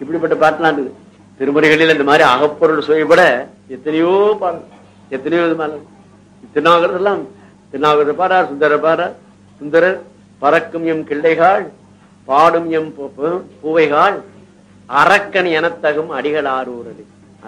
இப்படிப்பட்ட பாட்டுலாம் இருக்குது திருமுறைகளில் இந்த மாதிரி அகப்பொருள் சுவைப்பட எத்தனையோ பாடல் எத்தனையோ விதமான திருநாகரெல்லாம் திருநாகரர் பாரார் சுந்தரர் பாரார் சுந்தரர் பறக்கும் எம் கிள்ளைகாள் பாடும் எம் பூ- பூ- பூவைகாள் அரக்கன் எனத்தகும் அடிகள் ஆரூரடி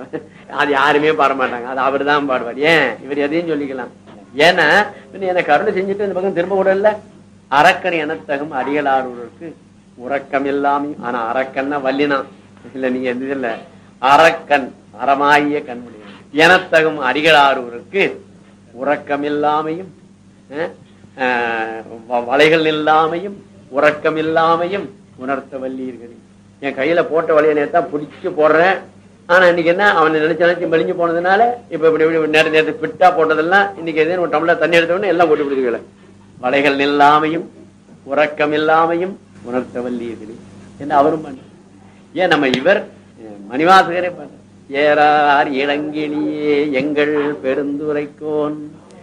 அது யாருமே பாட மாட்டாங்க அது அவர் தான் பாடுவார் ஏன் இவர் எதையும் சொல்லிக்கலாம் ஏன்னா பின்ன எனக்கு கருணை செஞ்சுட்டு இந்த பக்கம் திரும்ப கூட இல்ல அரக்கன் எனத்தகும் அடிகள் ஆரூருக்கு உறக்கம் இல்லாமையும் ஆனா அரக்கன்னா வல்லினா இல்ல நீங்க எந்த இல்ல அரக்கன் அறமாகிய கண்மொழி எனத்தகும் அடிகள் ஆரூருக்கு உறக்கம் இல்லாமையும் அஹ், அஹ், வ- வலைகள் இல்லாமையும் உறக்கம் இல்லாமையும் உணர்த்த வல்லீர்கள் என் கையில போட்ட வலையை நேத்தான் பிடிச்சு போடுறேன் ஆனா இன்னைக்கு என்ன அவன் நினைச்ச நினைச்சு மெலிஞ்சு போனதுனால இப்ப இப்படி இப்படி நேரத்து நேரத்து ஃபிட்டா போட்டதெல்லாம் இன்னைக்கு எதே ஒரு டம்ளர் தண்ணி எடுத்த உடனே எல்லாம் கொண்டு விடுதுகளை வலைகள் இல்லாமையும் உறக்கம் இல்லாமையும் உணர்த்த வல்லீர்கள் என்ன அவரும் பண்ண ஏன் நம்ம இவர் அஹ், மணிவாசகரே பண்ண ஏறார் இளங்கிளியே எங்கள் பெருந்துரைக்கோன்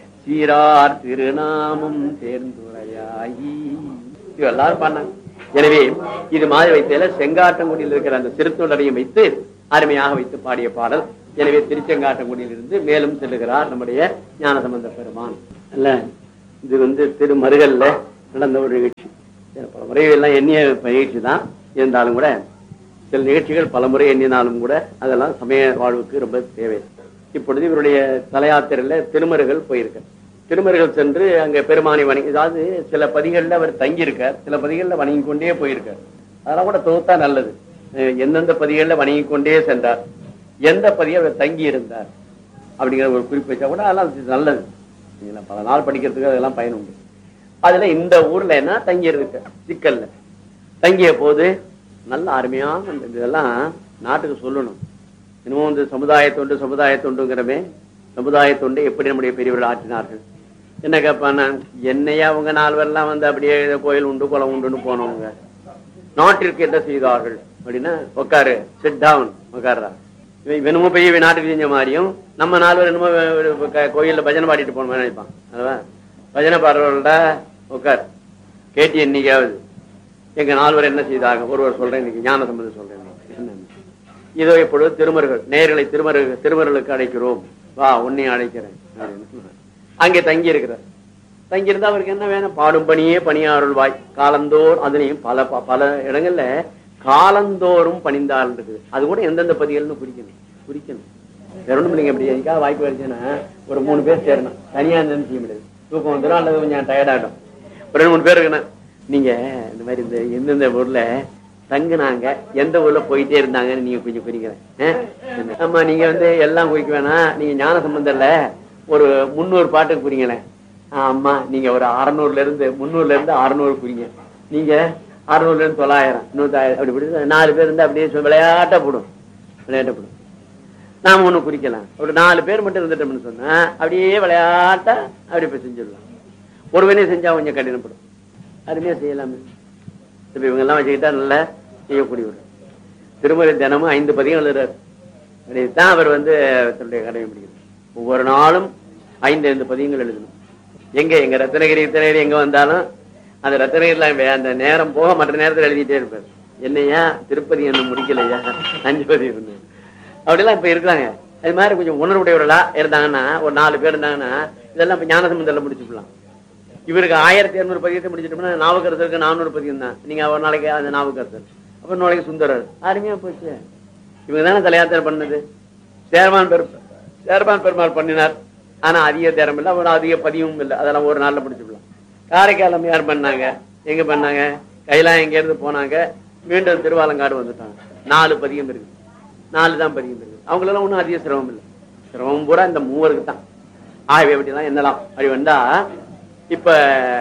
சீரார் திருநாமம் தேர்ந்துரையாயி இது எல்லாரும் பண்ணாங்க எனவே இது மாதிரி வைத்தல செங்காட்டங்குடியில் இருக்கிற அந்த சிறுத்தொடரையும் வைத்து அருமையாக வைத்து பாடிய பாடல் எனவே திருச்செங்காட்டங்குடியில் இருந்து மேலும் செல்லுகிறார் நம்முடைய ஞானசம்பந்த பெருமான் அல்ல இது வந்து திருமருகல்ல நடந்த ஒரு நிகழ்ச்சி பல முறை எல்லாம் எண்ணிய நிகழ்ச்சி தான் இருந்தாலும் கூட சில நிகழ்ச்சிகள் பலமுறை எண்ணினாலும் கூட அதெல்லாம் சமய வாழ்வுக்கு ரொம்ப தேவை இப்பொழுது இவருடைய தலையாத்திரையில திருமருகள் போயிருக்க திருமருகள் சென்று அங்க பெருமானை வணங்கி அதாவது சில பதிகள்ல அவர் தங்கியிருக்கார் சில பதிகள்ல வணங்கி கொண்டே போயிருக்கார் அதெல்லாம் கூட தொகுத்தா நல்லது அஹ் எந்தெந்த பதிகள்ல வணங்கி கொண்டே சென்றார் எந்த பதிய அவர் தங்கி இருந்தார் அப்படிங்கிற ஒரு குறிப்பு வச்சா கூட அதெல்லாம் நல்லது நீங்க பல நாள் படிக்கிறதுக்கு அதெல்லாம் பயன் உண்டு அதுல இந்த ஊர்ல என்ன தங்கி இருக்க சிக்கல்ல தங்கிய போது நல்ல அருமையான இந்த இதெல்லாம் நாட்டுக்கு சொல்லணும் இன்னமும் இந்த சமுதாய தொண்டு சமுதாய தொண்டுங்கிறமே சமுதாய தொண்டு எப்படி நம்முடைய பெரியவர்கள் ஆற்றினார்கள் என்ன கேட்பான என்னையா அவங்க நால்வரெல்லாம் வந்து அப்படியே ஏதோ கோயில் உண்டு குளம் உண்டுன்னு போனவங்க நாட்டிற்கு என்ன செய்தார்கள் அப்படின்னா உட்காரு சிட் டவுன் உட்கார்றா இவன் இவனுமோ பெரிய இவன் நாட்டுக்கு செஞ்ச மாதிரியும் நம்ம நால்வர் என்னமோ வே- வே- கோயில்ல பஜனை பாடிட்டு போன மாதிரி நினைப்பான் அதுவா பஜனை பாடுறவர்கள்ட உட்கார் கேட்டி என்னைக்காவது எங்க நால்வர் என்ன செய்தாங்க ஒருவர் சொல்றேன் இன்னைக்கு ஞான சம்பந்தம் சொல்றேன் என்னன்னு. இதோ இப்பொழுது திருமருகள் நேர்களை திருமருகள் திருமருகளுக்கு அழைக்கிறோம் வா உன்னையும் அழைக்கிறேன் அப்படின்னு சொன்னார். அங்கே தங்கி இருக்கிறார் தங்கி இருந்தா அவருக்கு என்ன வேணும் பாடும் பணியே பணியாருள்வாய் காலந்தோர் அதுலயும் பல ப- பல இடங்கள்ல காலந்தோறும் பணிந்தாள் இருக்குது அது கூட எந்தெந்த பதிகள்னு குறிக்கணும் குறிக்கணும் வேற ஒண்ணும் இல்லைங்க அப்படி எதுக்காக வாய்ப்பு கிடைச்சுன்னா ஒரு மூணு பேர் சேரணும் தனியா இருந்தாலும் செய்ய முடியாது தூக்கம் வந்துடும் அல்லது கொஞ்சம் டயர்டாயிடும் ஒரு ரெண்டு மூணு பேர் இருக்கணும் நீங்க இந்த மாதிரி இந்த எந்தெந்த ஊர்ல தங்குனாங்க எந்த ஊர்ல போயிட்டே இருந்தாங்கன்னு நீங்க கொஞ்சம் குறிக்கிறேன் ஆமா நீங்க வந்து எல்லாம் குறிக்க வேணாம் நீங்க ஞான சம்பந்தம் இல்ல ஒரு முன்னூறு பாட்டுக்கு குறிங்களேன் ஆமா நீங்க ஒரு அறுநூறுல இருந்து முந்நூறுல இருந்து அறுநூறு குறிங்க நீங்க அறுநூறுல இருந்து தொள்ளாயிரம் நூத்தாயிரம் அப்படி இப்படி நாலு பேர் இருந்து அப்படியே சொ- விளையாட்டா போடும் விளையாட்ட போடும் நாம ஒண்ணு குறிக்கலாம் ஒரு நாலு பேர் மட்டும் இருந்துட்டோம்னு சொன்னா அப்படியே விளையாட்டா அப்படி போய் செஞ்சிடலாம் ஒருவனே செஞ்சா கொஞ்சம் கடினப்படும் அருமையா செய்யலாமே இப்ப இவங்க எல்லாம் வச்சுக்கிட்டா நல்லா செய்யக்கூடியவர் திருமலை தினமும் ஐந்து பதிகம் எழுதுறாரு தான் அவர் வந்து தன்னுடைய கடமை முடியும் ஒவ்வொரு நாளும் ஐந்து ஐந்து பதியங்கள் எழுதணும் எங்க எங்க ரத்னகிரி ரத்னகிரி எங்க வந்தாலும் அந்த ரத்னகிரில வே- அந்த நேரம் போக மற்ற நேரத்துல எழுதிட்டே இருப்பார் என்னையா திருப்பதி என்ன முடிக்கலையா அஞ்சு பதியம் இருந்தது அப்படிலாம் இப்ப இருக்கிறாங்க அது மாதிரி கொஞ்சம் உணர்வுடையவர்களா இருந்தாங்கன்னா ஒரு நாலு பேர் இருந்தாங்கன்னா இதெல்லாம் இப்ப ஞானசம்பந்தம் முடிச்சுக்கலாம் இவருக்கு ஆயிரத்தி இருநூறு பதியத்தை முடிச்சிட்டோம்னா நாவுக்கரசருக்கு நானூறு பதியம் தான் நீங்க ஒரு நாளைக்கு அந்த நாவுக்கரசர் அப்புறம் நாளைக்கு சுந்தரர் அருமையா போச்சு இவங்க தானே தலையாத்திரை பண்ணது சேர்மான் பெரு சேர்மான் பெருமாள் பண்ணினார் ஆனா அதிக தேரம் இல்லை அவ்வளவு அதிக பதியமும் இல்லை அதெல்லாம் ஒரு நாள்ல முடிச்சுக்கலாம் காரைக்காலம் யார் பண்ணாங்க எங்க பண்ணாங்க கைலாம் எங்க இருந்து போனாங்க மீண்டும் திருவாலங்காடு வந்துட்டாங்க நாலு பதியம் இருக்கு நாலு தான் பதியம் இருக்கு அவங்களெல்லாம் ஒண்ணும் அதிக சிரமம் இல்லை சிரமம் பூரா இந்த மூவருக்கு தான் ஆகவே அப்படிதான் என்னலாம் அப்படி வந்தா இப்ப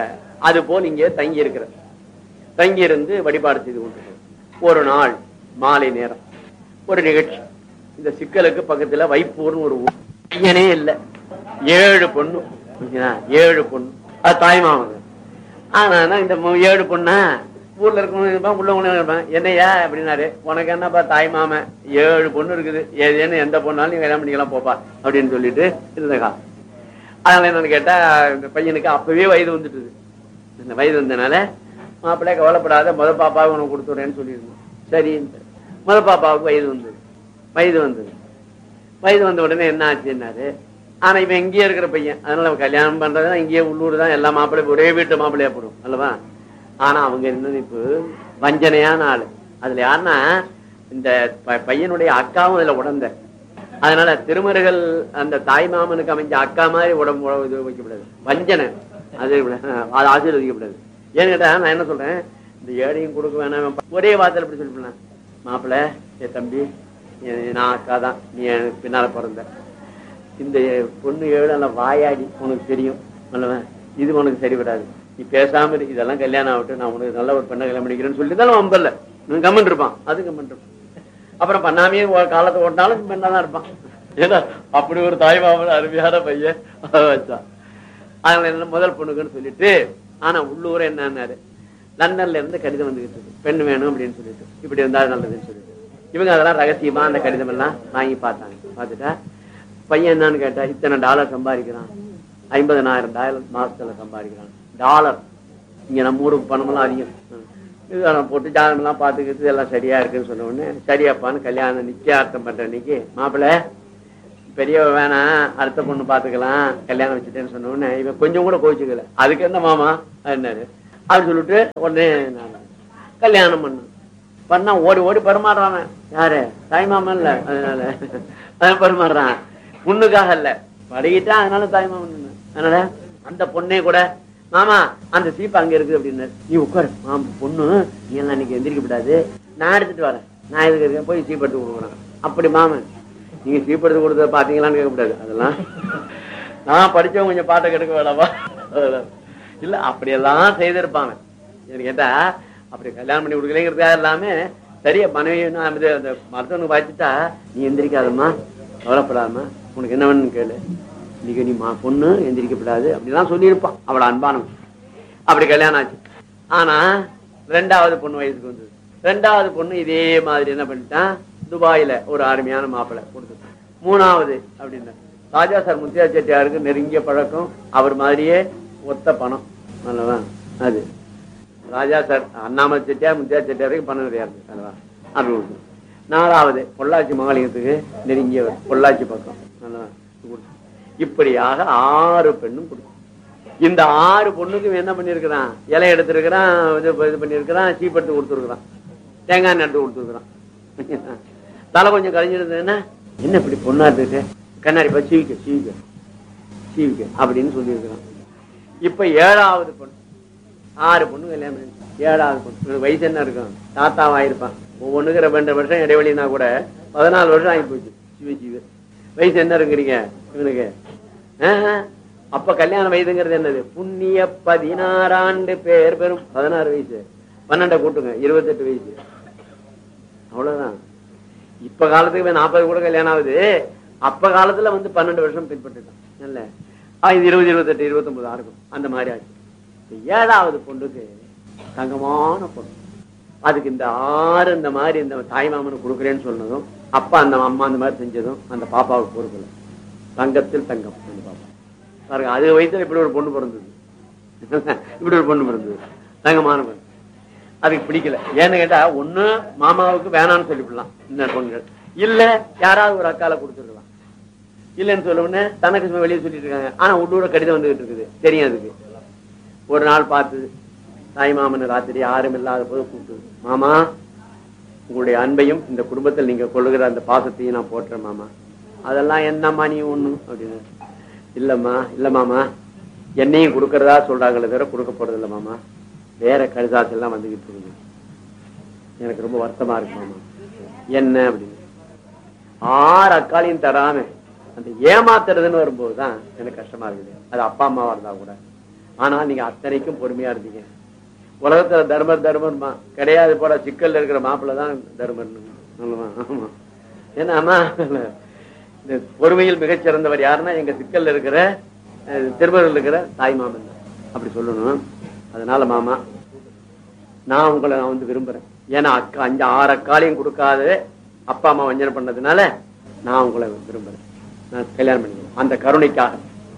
அது போல் இங்கே தங்கி இருக்கிற தங்கி இருந்து வழிபாடு செய்து கொண்டு ஒரு நாள் மாலை நேரம் ஒரு நிகழ்ச்சி இந்த சிக்கலுக்கு பக்கத்துல வைப்பூர்னு ஒரு ஊர் பையனே இல்ல ஏழு பொண்ணு புரியுதா? ஏழு பொண்ணு அது தாய்மாமங்க ஆனா இந்த மு- ஏழு பொண்ணா ஊர்ல இருக்கவங்க இருப்பான் உள்ளவங்க இருப்பான் என்னையா அப்படின்னாரு உனக்கு என்னப்பா தாய் மாமன் ஏழு பொண்ணு இருக்குது ஏதேன்னு எந்த பொண்ணாலும் நீ கல்யாணம் பண்ணிக்கலாம் போப்பா அப்படின்னு சொல்லிட்டு இருந்த காலம் அதனால என்னன்னு கேட்டா இந்த பையனுக்கு அப்பவே வயது வந்துட்டுது இந்த வயது வந்தனால மாப்பிள்ளை கவலைப்படாத முத பாப்பாவை உனக்கு கொடுத்துறேன்னு சொல்லியிருந்தோம் சரி முதல் பாப்பாவுக்கு வயது வந்தது வயது வந்தது வயது வந்த உடனே என்ன ஆச்சுன்னாரு ஆனா இவன் இங்கேயே இருக்கிற பையன் அதனால அவன் கல்யாணம் பண்றதுனா இங்கேயே உள்ளூர் தான் எல்லா மாப்பிள்ளையும் ஒரே வீட்டு மாப்பிள்ளையா போடும் அல்லவா ஆனா அவங்க என்ன இப்போ வஞ்சனையான ஆளு அதுல யாருன்னா இந்த ப- பையனுடைய அக்காவும் அதுல உடந்த அதனால திருமருகள் அந்த தாய் மாமனுக்கு அமைஞ்ச அக்கா மாதிரி உடம்பு உட- இது வைக்கப்படாது வஞ்சனை அது அது ஆசீர்வதிக்கப்படாது ஏன்னு கேட்டா நான் என்ன சொல்றேன் இந்த ஏழையும் கொடுக்க வேணாம் ஒரே வார்த்தையில இப்படி சொல்லிவிடலாம் மாப்பிள்ள ஏ தம்பி எ- நான் அக்கா தான் நீ எனக்கு பின்னால பிறந்த இந்த பொண்ணு ஏழு நல்ல வாயாடி உனக்கு தெரியும் நல்லவன் இது உனக்கு சரிபடாது நீ பேசாம இரு இதெல்லாம் கல்யாணம் ஆகட்டும் நான் உனக்கு நல்ல ஒரு பெண்ணை கல்யாணம் பண்ணிக்கிறேன்னு சொல்லிட்டு வம்பல்ல இவன் கம்மன் இருப்பான் அது கம்மன் இருப்பான் அப்புறம் பண்ணாமையே ஒரு காலத்தை ஓட்டினாலும் பெண்ணா தான் இருப்பான் ஏன்னா அப்படி ஒரு தாய் மாமன் அருமையான பையன் வச்சான் அதனால என்ன முதல் பொண்ணுக்குன்னு சொல்லிட்டு ஆனா உள்ளூர் என்னன்னாரு லண்டன்ல இருந்து கடிதம் வந்துகிட்டு இருக்கு பெண் வேணும் அப்படின்னு சொல்லிட்டு இப்படி இருந்தா நல்லதுன்னு சொல்லிட்டு இவங்க அதெல்லாம் ரகசியமா அந்த கடிதம் எல்லாம் வாங்கி பார்த்தாங்க பார்த்துட்டா பையன் என்னன்னு கேட்டா இத்தனை டாலர் சம்பாதிக்கிறான் ஐம்பதனாயிரம் டாலர் மாசத்துல சம்பாதிக்கிறான் டாலர் இங்க நம்ம ஊருக்கு பணமெல்லாம் அதிகம் இதெல்லாம் போட்டு ஜாதகம் எல்லாம் பார்த்துக்கிட்டு எல்லாம் சரியா இருக்குன்னு சொன்ன உடனே சரியாப்பான்னு கல்யாணம் நிச்சயார்த்தம் பண்ற அன்னைக்கு மாப்பிள்ளை பெரியவ வேணாம் அடுத்த பொண்ணு பாத்துக்கலாம் கல்யாணம் வச்சுட்டேன்னு சொன்ன உடனே இவன் கொஞ்சம் கூட கோச்சுக்கல அதுக்கு என்ன மாமா என்னாரு அப்படின்னு சொல்லிட்டு உடனே நான் கல்யாணம் பண்ண பண்ணா ஓடி ஓடி பரிமாறுறான் அவன். யாரு தாய் மாமன் இல்ல அதனால அவன் பரிமாறுறான் பொண்ணுக்காக இல்ல பழகிட்டா அதனால தாய் மாமன் அதனால அந்த பொண்ணே கூட மாமா அந்த சீப்பு அங்க இருக்குது அப்படின்னு நீ உட்காரு மாமா பொண்ணு நீ எல்லாம் இன்னைக்கு எந்திரிக்க கூடாது நான் எடுத்துட்டு வரேன் நான் எதுக்கு இருக்கேன் போய் சீப் எடுத்து கொடுக்குறேன் அப்படி மாமன் நீங்க சீப் எடுத்து கொடுத்தத பாத்தீங்களான்னு கேட்கக்கூடாது அதெல்லாம் நான் படிச்சவங்க கொஞ்சம் பாட்டை கெடுக்க வேணாமா அதெல்லாம். இல்ல அப்படியெல்லாம் செய்திருப்பாங்க எனக்கு கேட்டா அப்படி கல்யாணம் பண்ணி கொடுக்கலைங்கிறதுக்காக எல்லாமே சரியா மனைவி நான் இது அந்த மருத்துவனுக்கு பார்த்துட்டா நீ எந்திரிக்காதம்மா கவலைப்படாதம்மா உனக்கு என்ன வேணும்னு கேளு இன்னைக்கு நீ மா பொண்ணு எந்திரிக்கப்படாது அப்படிலாம் சொல்லியிருப்பான் அவளை அன்பானவன் அப்படி கல்யாணம் ஆச்சு ஆனா ரெண்டாவது பொண்ணு வயசுக்கு வந்தது ரெண்டாவது பொண்ணு இதே மாதிரி என்ன பண்ணிட்டான் துபாயில ஒரு அருமையான மாப்பிள்ளை கொடுத்துட்டான் மூணாவது அப்படின்னா ராஜா சார் முத்தியா செட்டியாருக்கு நெருங்கிய பழக்கம் அவர் மாதிரியே ஒத்த பணம் அல்லவா அது ராஜா சார் அண்ணாமலை செட்டியார் முத்தியா செட்டியாருக்கு பணம் நிறையா இருக்கு அல்லவா அப்படி கொடுத்து நாலாவது பொள்ளாச்சி மகாலிங்கத்துக்கு நெருங்கியவர் பொள்ளாச்சி பக்கம் அல்லவா கொடுத்து. இப்படியாக ஆறு பெண்ணும் கொடுத்து இந்த ஆறு பொண்ணுக்கு இவன் என்ன பண்ணிருக்கிறான் இலை எடுத்திருக்கிறான் இது இது பண்ணிருக்கிறான் சீப்படுத்து கொடுத்துருக்கான் தேங்காய் நட்டு கொடுத்துருக்கான் தலை கொஞ்சம் கழிஞ்சிருந்ததுன்னா என்ன இப்படி பொண்ணா இருந்துட்டு கண்ணாடி பா சீவிக்க சீவிக்க சீவிக்க அப்படின்னு சொல்லியிருக்கிறான் இப்ப ஏழாவது பொண்ணு ஆறு பொண்ணு கல்யாணம் பண்ணி ஏழாவது பொண்ணு இவனுக்கு வயசு என்ன இருக்கும் தாத்தாவாயிருப்பான் ஒவ்வொன்றுக்கு ரெண்டு வருஷம் இடைவெளினா கூட பதினாலு வருஷம் ஆகி போச்சு சிவ சிவ வயசு என்ன இருக்கிறீங்க இவனுக்கு ஆஹா. அப்ப கல்யாண வயதுங்கிறது என்னது புண்ணிய பதினாறாண்டு பேர் பெரும் பதினாறு வயசு பன்னெண்டை கூட்டுங்க இருபத்தெட்டு வயசு அவ்வளவுதான் இப்ப காலத்துக்கு இவன் நாற்பது கூட கல்யாணம் ஆகுது அப்ப காலத்துல வந்து பன்னெண்டு வருஷம் பின்பற்றுட்டான் இல்ல ஆ, இது இருபது இருபத்தெட்டு இருபத்தொன்பது இருக்கும் அந்த மாதிரி ஆச்சு இப்ப ஏழாவது பொண்ணுக்கு தங்கமான பொண்ணு அதுக்கு இந்த ஆறு இந்த மாதிரி இந்த தாய் மாமனுக்கு கொடுக்குறேன்னு சொன்னதும் அப்பா அந்த அம்மா அந்த மாதிரி செஞ்சதும் அந்த பாப்பாவுக்கு பொறுக்கல தங்கத்தில் தங்கம் அந்த பாப்பா பாருங்க அது வயசுல இப்படி ஒரு பொண்ணு பிறந்தது இப்படி ஒரு பொண்ணு பிறந்தது தங்கமான பொண்ணு அதுக்கு பிடிக்கல ஏன்னு கேட்டா ஒண்ணு மாமாவுக்கு வேணாம்னு சொல்லிவிடலாம் இந்த பொண்ணுகள் இல்ல யாராவது ஒரு அக்கால கொடுத்துருக்கலாம் இல்லைன்னு சொல்ல உடனே தனக்கு சும்மா வெளியே சொல்லிட்டு இருக்காங்க ஆனா உள்ளூர கடிதம் வந்துகிட்டு இருக்குது தெரியும் அதுக்கு ஒரு நாள் பார்த்தது தாய் மாமன் ராத்திரி யாரும் இல்லாத போது கூப்பிட்டு மாமா உங்களுடைய அன்பையும் இந்த குடும்பத்தில் நீங்க கொள்ளுகிற அந்த பாசத்தையும் நான் போட்டுறேன் மாமா அதெல்லாம் என்னம்மா நீ ஒண்ணு அப்படின்னு இல்லம்மா இல்ல மாமா என்னையும் கொடுக்கறதா சொல்றாங்களே தவிர கொடுக்க போறது இல்ல மாமா வேற கடிதாசு எல்லாம் வந்துகிட்டு இருக்குது எனக்கு ரொம்ப வருத்தமா இருக்கு மாமா என்ன அப்படின்னு ஆறு அக்காலையும் தராம அந்த ஏமாத்துறதுன்னு வரும்போதுதான் எனக்கு கஷ்டமா இருக்குது அது அப்பா அம்மாவா இருந்தா கூட ஆனா நீங்க அத்தனைக்கும் பொறுமையா இருந்தீங்க உலகத்துல தர்மர் தர்மர்மா கிடையாது போல சிக்கல்ல இருக்கிற மாப்பிள்ளை தான் தர்மர் ஆமா ஏன்னா ஆமா இந்த பொறுமையில் மிகச்சிறந்தவர் யாருன்னா எங்க சிக்கல்ல இருக்கிற அஹ், திருமணத்தில் இருக்கிற தாய் மாமன் தான். அப்படி சொல்லணும் அதனால மாமா நான் உங்களை நான் வந்து விரும்புறேன் ஏன்னா அக்கா அஞ்சு ஆறு அக்காலையும் கொடுக்காத அப்பா அம்மா வஞ்சனை பண்ணதுனால நான் உங்களை விரும்புறேன் நான் கல்யாணம் பண்ணிக்கிறேன் அந்த கருணைக்காக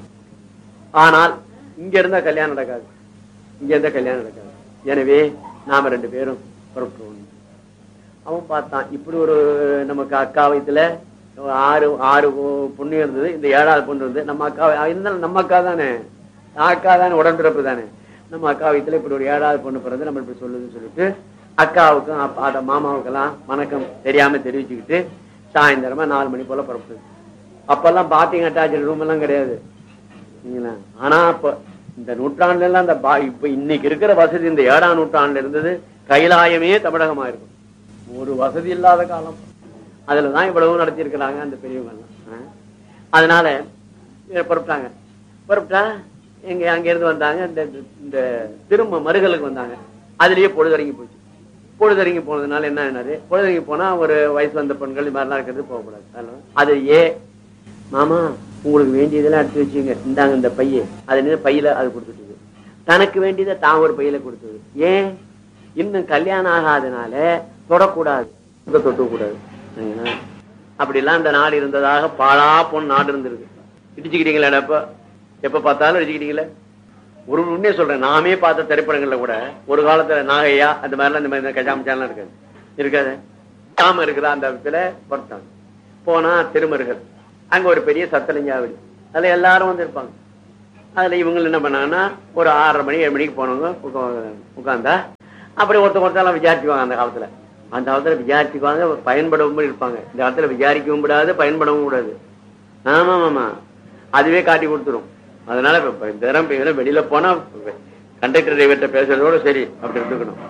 ஆனால் இங்க இருந்தா கல்யாணம் நடக்காது இங்க இருந்தா கல்யாணம் நடக்காது எனவே நாம ரெண்டு பேரும் புறப்பட்டுவோம் அவன் பார்த்தான் இப்படி ஒரு நமக்கு அக்கா வயத்துல ஆறு ஆறு பொண்ணு இருந்தது இந்த ஏழாவது பொண்ணு இருந்தது நம்ம அக்கா இருந்தாலும் நம்ம அக்கா தானே அக்கா தானே உடன்பிறப்பு தானே நம்ம அக்கா வயத்துல இப்படி ஒரு ஏழாவது பொண்ணு பிறந்து நம்ம இப்படி சொல்லுதுன்னு சொல்லிட்டு அக்காவுக்கும் அப்பா அத மாமாவுக்கெல்லாம் வணக்கம் தெரியாம தெரிவிச்சுக்கிட்டு சாயந்தரமா நாலு மணி போல புறப்படுது அப்பெல்லாம் பாத்திங் அட்டாச் ரூம் எல்லாம் கிடையாது சரிங்களா? ஆனா அப்ப இந்த நூற்றாண்டுல எல்லாம் அந்த பா- இப்ப இன்னைக்கு இருக்கிற வசதி இந்த ஏழாம் நூற்றாண்டுல இருந்தது கைலாயமே தமிழகமா இருக்கும் ஒரு வசதி இல்லாத காலம் அதுலதான் இவ்வளவு நடத்தி இருக்கிறாங்க அந்த பெரியவங்க எல்லாம் ஆ? அதனால இங்க புறப்பட்டாங்க புறப்பட்டா எங்க அங்க இருந்து வந்தாங்க இந்த இந்த திரும்ப மருகலுக்கு வந்தாங்க அதுலயே பொழுதறங்கி போச்சு பொழுதறங்கி போனதுனால என்ன ஆனாரு பொழுதறங்கி போனா ஒரு வயசு வந்த பெண்கள் இது மாதிரிலாம் இருக்கிறது போகக்கூடாது அதனால அது ஏ மாமா உங்களுக்கு வேண்டியதெல்லாம் எடுத்து வச்சுங்க இந்தாங்க இந்த பைய அது என்ன பையில அது கொடுத்துட்டு தனக்கு வேண்டியதை தான் ஒரு பையில கொடுத்தது ஏன் இன்னும் கல்யாணம் ஆகாதனால தொடக்கூடாது தொட்டு கூடாது சரிங்களா? அப்படிலாம் அந்த நாடு இருந்ததாக பாழா போன நாடு இருந்திருக்கு இடிச்சுக்கிட்டீங்களா எப்ப எப்ப பார்த்தாலும் இடிச்சுக்கிட்டீங்களே ஒரு உண்மையை சொல்றேன் நாமே பார்த்த திரைப்படங்கள்ல கூட ஒரு காலத்துல நாகையா அந்த மாதிரிலாம் இந்த மாதிரி கஜாமச்சாலாம் இருக்காது இருக்காது காம இருக்கிற அந்த இடத்துல பொறுத்தாங்க போனா திருமருகல் அங்க ஒரு பெரிய சத்தலிஞ்சாவடி அதுல எல்லாரும் வந்து இருப்பாங்க அதுல இவங்க என்ன பண்ணாங்கன்னா ஒரு ஆறரை மணி ஏழு மணிக்கு போனவங்க உட்கா- உட்கார்ந்தா அப்படி ஒருத்தர் ஒருத்தரெல்லாம் விசாரிச்சுக்குவாங்க அந்த காலத்துல அந்த காலத்துல விசாரிச்சுக்குவாங்க பயன்படவும் இருப்பாங்க இந்த காலத்துல விசாரிக்கவும் கூடாது பயன்படவும் கூடாது ஆமா ஆமா அதுவே காட்டி கொடுத்துரும் அதனால இப்ப இப்ப இந்த நேரம் இப்ப வெளியில போனா கண்டக்டர் டிரைவர்கிட்ட பேசுறதோட சரி அப்படி இருந்துக்கணும்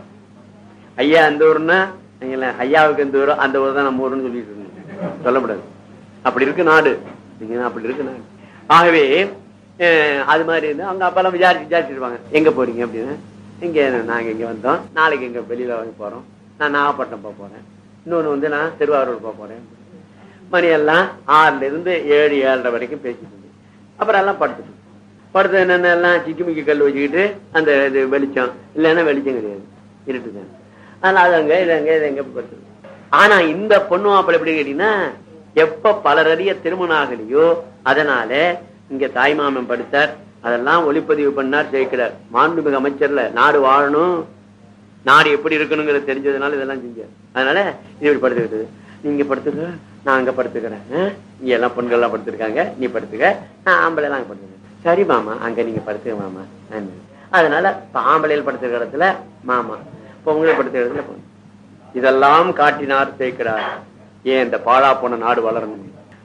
ஐயா அந்த ஊர்னா நீங்களேன் ஐயாவுக்கு எந்த ஊரோ அந்த ஊர் தான் நம்ம ஊர்னு சொல்லிட்டு இருந்தோம் சொல்லக்கூடாது அப்படி இருக்கு நாடு நீங்க அப்படி இருக்கு நாடு ஆகவே அஹ், அது மாதிரி இருந்து அவங்க அப்பெல்லாம் விசாரிச்சு விசாரிச்சிருப்பாங்க எங்க போறீங்க அப்படின்னு இங்க நாங்க இங்க வந்தோம் நாளைக்கு எங்க வெளியில வாங்க போறோம் நான் நாகப்பட்டினம் போக போறேன் இன்னொன்னு வந்து நான் திருவாரூர் போக போறேன் மணி எல்லாம் ஆறுல இருந்து ஏழு ஏழரை வரைக்கும் பேசிட்டு இருந்தேன் அப்புறம் எல்லாம் படுத்துட்டு படுத்து என்னென்ன எல்லாம் சிக்கிமிக்கி கல் வச்சுக்கிட்டு அந்த இது வெளிச்சம் இல்லைன்னா வெளிச்சம் கிடையாது இருட்டுதான் அதனால அது அங்க இது அங்க இது எங்க படுத்துது ஆனா இந்த பொண்ணு மாப்பிள்ளை எப்படி கேட்டீங்கன்னா எப்ப பலரறிய திருமணம் ஆகலையோ அதனால இங்க தாய்மாமன் படுத்தார் அதெல்லாம் ஒளிப்பதிவு பண்ணார் ஜெயிக்கிறார் மாண்புமிகு அமைச்சர்ல நாடு வாழணும் நாடு எப்படி இருக்கணுங்கிறது தெரிஞ்சதுனால இதெல்லாம் செஞ்சார் அதனால இது இப்படி படுத்துக்கிட்டு நீங்க படுத்துக்க நான் அங்க படுத்துக்கிறேன் ஆ? இங்க எல்லாம் பெண்கள் எல்லாம் படுத்திருக்காங்க நீ படுத்துக்க நான் ஆம்பளை எல்லாம் அங்க படுத்துக்கிறேன் சரி மாமா அங்க நீங்க படுத்துக்க மாமா ஆன்னு. அதனால இப்ப ஆம்பளையில் படுத்துக்கிற இடத்துல மாமா பொங்கல் படுத்துக்கிற இடத்துல பொண்ணு இதெல்லாம் காட்டினார் சேர்க்கிறார் ஏன் இந்த பாழா போன நாடு வளரணும்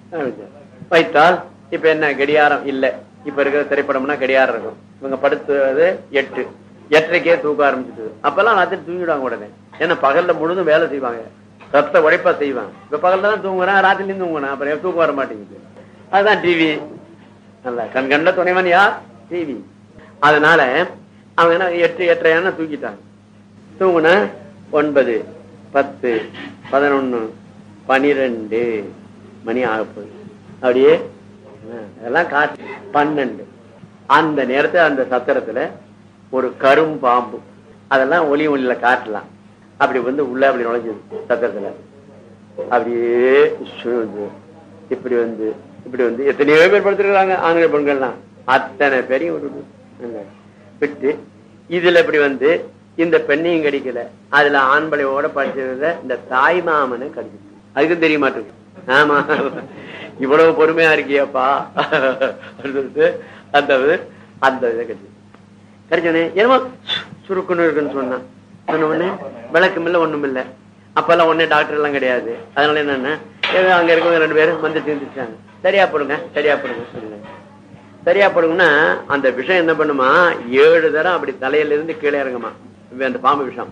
வைத்தால் இப்ப என்ன கடியாரம் இல்ல இப்ப இருக்கிற திரைப்படம்னா கடியாரம் இருக்கும் இவங்க படுத்துவது எட்டு எட்டரைக்கே தூக்க ஆரம்பிச்சுது அப்பெல்லாம் ராத்திரி தூங்கிடுவாங்க உடனே ஏன்னா பகல்ல முழுதும் வேலை செய்வாங்க ரத்த உழைப்பா செய்வாங்க இப்ப பகல்ல தான் தூங்குறேன் ராத்திரிலையும் தூங்குறேன் அப்புறம் தூக்கம் வர மாட்டேங்குது அதுதான் டிவி நல்ல கண் கண்ட துணைவன் யார் டிவி அதனால அவங்க என்ன எட்டு எட்டரையான தூக்கிட்டாங்க தூங்குன ஒன்பது பத்து பதினொன்னு பனிரெண்டு மணி ஆகப்போகுது அப்படியே ஆ, அதெல்லாம் காட்டு பன்னெண்டு அந்த நேரத்துல அந்த சத்திரத்துல ஒரு கரும் பாம்பு அதெல்லாம் ஒளி ஒளியில காட்டலாம் அப்படி வந்து உள்ள அப்படி நுழைஞ்சது சத்திரத்துல அப்படியே சுழுது இப்படி வந்து இப்படி வந்து எத்தனையோ பேர் படுத்துருக்காங்க ஆண்கள் பெண்கள்லாம் அத்தனை பேரையும் விட்டுது இல்ல. விட்டு இதுல இப்படி வந்து இந்த பெண்ணையும் கடிக்கல அதுல ஆண்பளையோட படிச்சதுல இந்த தாய் மாமனை கடிச்சிருக்கு அதுக்கும் தெரிய மாட்டேங்குது ஆமா இவ்வளவு பொறுமையா இருக்கியாப்பா அப்படின்னு சொல்லிட்டு அந்த இது- அந்த இதை கடிச்சு கடிச்சோடனே என்னமோ சு- சுருக்குன்னு இருக்குன்னு சொன்னான் சொன்ன உடனே விளக்கம் இல்ல ஒண்ணும் இல்ல அப்பெல்லாம் ஒண்ணே டாக்டர் எல்லாம் கிடையாது அதனால என்னன்னா ஏதோ அங்க இருக்கவங்க ரெண்டு பேரும் வந்து தீர்ந்துட்டாங்க சரியா போடுங்க சரியா போடுங்க சொல்லுங்க சரியா போடுங்கன்னா அந்த விஷம் என்ன பண்ணுமா ஏழு தரம் அப்படி தலையில இருந்து கீழே இறங்குமா அந்த பாம்பு விஷம்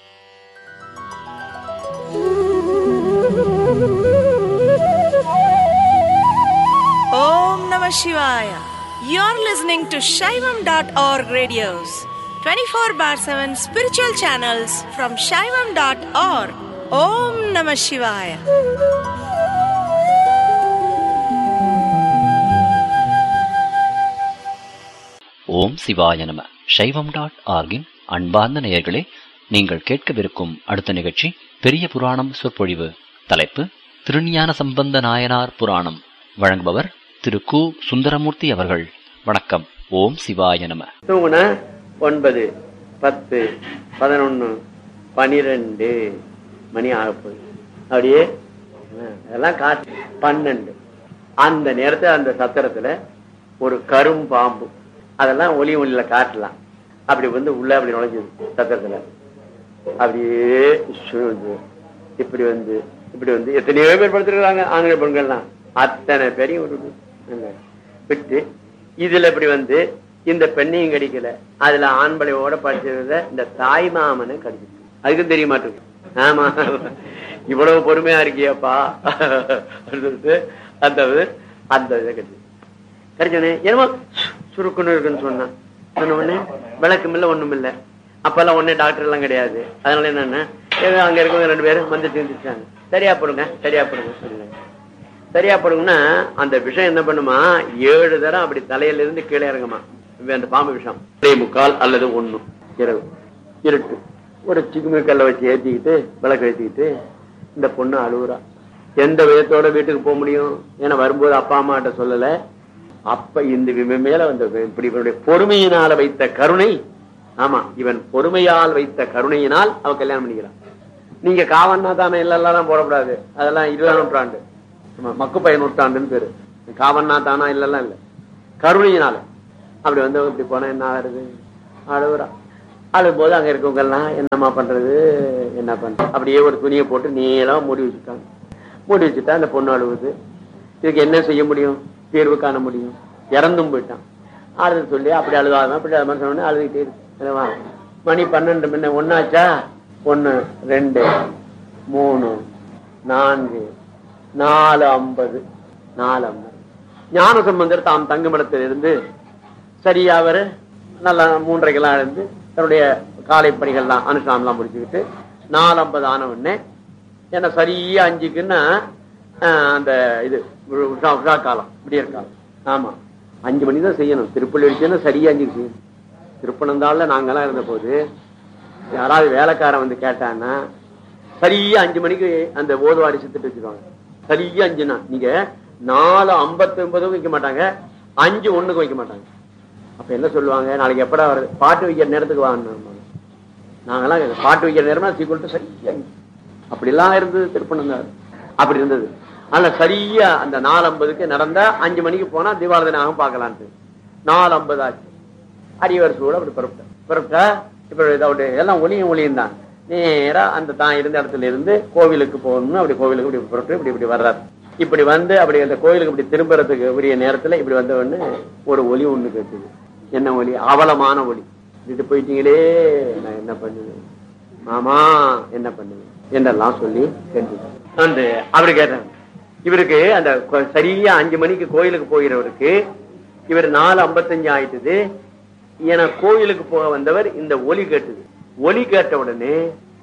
Om Namah Shivaya. You're listening to Shaivam.org radios, 24 bar 7 spiritual channels from Shaivam.org. Om Namah Shivaya. ஓம் சிவாய நம சைவம் டாட் ஆர்கின் அன்பார்ந்த நேயர்களே நீங்கள் கேட்கவிருக்கும் அடுத்த நிகழ்ச்சி பெரிய புராணம் சொற்பொழிவு தலைப்பு திருஞான சம்பந்த நாயனார் புராணம் வழங்குபவர் திரு கு சுந்தரமூர்த்தி அவர்கள் வணக்கம் ஓம் சிவாய நம தூங்குன ஒன்பது பத்து பதினொன்னு பனிரெண்டு மணி ஆக போகுது அப்படியே அஹ், அதெல்லாம் காட்டு பன்னெண்டு அந்த நேரத்துல அந்த சத்திரத்துல ஒரு கரும் பாம்பு அதெல்லாம் ஒளி ஒளியில காட்டலாம் அப்படி வந்து உள்ள அப்படி நுழைஞ்சது சத்திரத்துல அப்படியே சுழுது இப்படி வந்து இப்படி வந்து எத்தனையோ பேர் படுத்துருக்காங்க ஆண்கள் பெண்கள்லாம் அத்தனை பேரையும் விடுது என்ன, விட்டு இதுல இப்படி வந்து இந்த பெண்ணையும் கடிக்கல அதுல ஆண்பளையோட படிச்சதுல இந்த தாய் மாமனை கடிச்சிருக்கு அதுக்கும் தெரிய மாட்டேங்குது ஆமா இவ்வளவு பொறுமையா இருக்கியாப்பா அப்படின்னு சொல்லிட்டு அந்த இது- அந்த இதை கடிச்சு கடிச்சோடனே என்னமோ சு- சுருக்குன்னு இருக்குன்னு சொன்னான் சொன்ன உடனே விளக்கம் இல்ல ஒண்ணும் இல்ல அப்பெல்லாம் ஒண்ணே டாக்டர் எல்லாம் கிடையாது அதனால என்னன்னா ஏதோ அங்க இருக்கவங்க ரெண்டு பேரும் வந்து தீர்ந்துச்சாங்க சரியா போடுங்க சரியா போடுங்க சொல்லுங்க சரியா போடுங்கன்னா அந்த விஷம் என்ன பண்ணுமா ஏழு தரம் அப்படி தலையில இருந்து கீழே இறங்குமா அந்த பாம்பு விஷம் ஒரே முக்கால் அல்லது ஒண்ணு இரவு இருட்டு ஒரு சிக்குமி கல்லை வச்சு ஏத்திக்கிட்டு விளக்கு ஏத்திக்கிட்டு இந்த பொண்ணு அழுகுறா எந்த விதத்தோட வீட்டுக்கு போக முடியும் ஏன்னா வரும்போது அப்பா அம்மாட்ட சொல்லல அப்ப இந்த இவன் மேல வந்த இப்படி இவனுடைய பொறுமையினால வைத்த கருணை ஆமா இவன் பொறுமையால் வைத்த கருணையினால் அவ கல்யாணம் பண்ணிக்கிறான் நீங்க காவன்னா தானே இல்லெல்லாம் போடக்கூடாது அதெல்லாம் இருபதாம் நூற்றாண்டு ஆமா, மக்கு பையன் நூற்றாண்டுன்னு பேரு காவன்னா தானா இல்லெல்லாம் இல்ல கருணையினால அப்படி வந்து இப்படி போனா என்ன ஆகுறது அழுகுறா அழுகும் போது அங்க இருக்கவங்க எல்லாம் என்னம்மா பண்றது என்ன பண்றது அப்படியே ஒரு துணியை போட்டு நீளம் மூடி வச்சுட்டாங்க மூடி வச்சுட்டா அந்த பொண்ணு அழுகுது இதுக்கு என்ன செய்ய முடியும் தீர்வு காண முடியும் இறந்தும் போயிட்டான் அழுது சொல்லி அப்படி அழுதாதான் அப்படி அது மாதிரி சொன்னோடனே அழுதுகிட்டே இருக்கு என்னவா? மணி பன்னெண்டு முன்ன ஒன்னாச்சா ஒன்னு ரெண்டு மூணு நான்கு நாலு ஐம்பது நாலு ஐம்பது ஞான சம்பந்தர் தாம் தங்குமிடத்தில் இருந்து சரியா அவரு நல்லா மூன்றரைக்கெல்லாம் இருந்து தன்னுடைய காலை பணிகள்லாம் அனுஷ்டானம்லாம் முடிச்சுக்கிட்டு நாலு ஐம்பது ஆன உடனே ஏன்னா சரியா அஞ்சுக்குன்னா ஆஹ், அந்த இது உ- உஷா உஷா காலம் இப்படி இருக்காங்க ஆமா அஞ்சு மணி தான் செய்யணும் திருப்பள்ளி அடிச்சுன்னா சரியா அஞ்சுக்கு செய்யணும் திருப்பனந்தாள்ல நாங்கெல்லாம் இருந்த போது யாராவது வேலைக்காரன் வந்து கேட்டான்னா சரியா அஞ்சு மணிக்கு அந்த ஓதுவாடி சித்துட்டு வச்சுருவாங்க சரியா அஞ்சுனா நீங்க நாலு ஐம்பத்தி ஒன்பதுக்கும் வைக்க மாட்டாங்க அஞ்சு ஒண்ணுக்கு வைக்க மாட்டாங்க அப்ப என்ன சொல்லுவாங்க நாளைக்கு எப்படா வருது பாட்டு வைக்கிற நேரத்துக்கு வாங்க நாங்கெல்லாம் கேட்க- பாட்டு வைக்கிற நேரமா சீக்கிரம் சரியா அஞ்சு. அப்படிலாம் இருந்தது திருப்பனந்தாள் அப்படி இருந்தது ஆனா சரியா அந்த நாலு ஐம்பதுக்கு நடந்தா அஞ்சு மணிக்கு போனா தீபாவளி தினம் பார்க்கலான்ட்டு நாலு ஐம்பது ஆச்சு அடியவர் சூழ அப்படி புறப்பட்டேன் புறப்பட்டா இப்ப இதோட எல்லாம் ஒளியும் ஒளியும் தான் நேரா அந்த தான் இருந்த இடத்துல இருந்து கோவிலுக்கு போகணும் அப்படி கோவிலுக்கு இப்படி புறப்பட்டு இப்படி இப்படி வர்றாரு இப்படி வந்து அப்படி அந்த கோவிலுக்கு இப்படி திரும்புறதுக்கு உரிய நேரத்துல இப்படி வந்த உடனே ஒரு ஒலி ஒண்ணு கேட்டுது என்ன ஒலி அவலமான ஒலி இது போயிட்டீங்களே நான் என்ன பண்ணுவேன் மாமா என்ன பண்ணுவேன் என்றெல்லாம் சொல்லி கேட்டு அந்த அப்படி கேட்டாங்க இவருக்கு அந்த கொ- சரியா அஞ்சு மணிக்கு கோயிலுக்கு போகிறவருக்கு இவர் நாலு ஐம்பத்தஞ்சு ஆயிட்டுது என கோயிலுக்கு போக வந்தவர் இந்த ஒலி கேட்டது ஒலி கேட்ட உடனே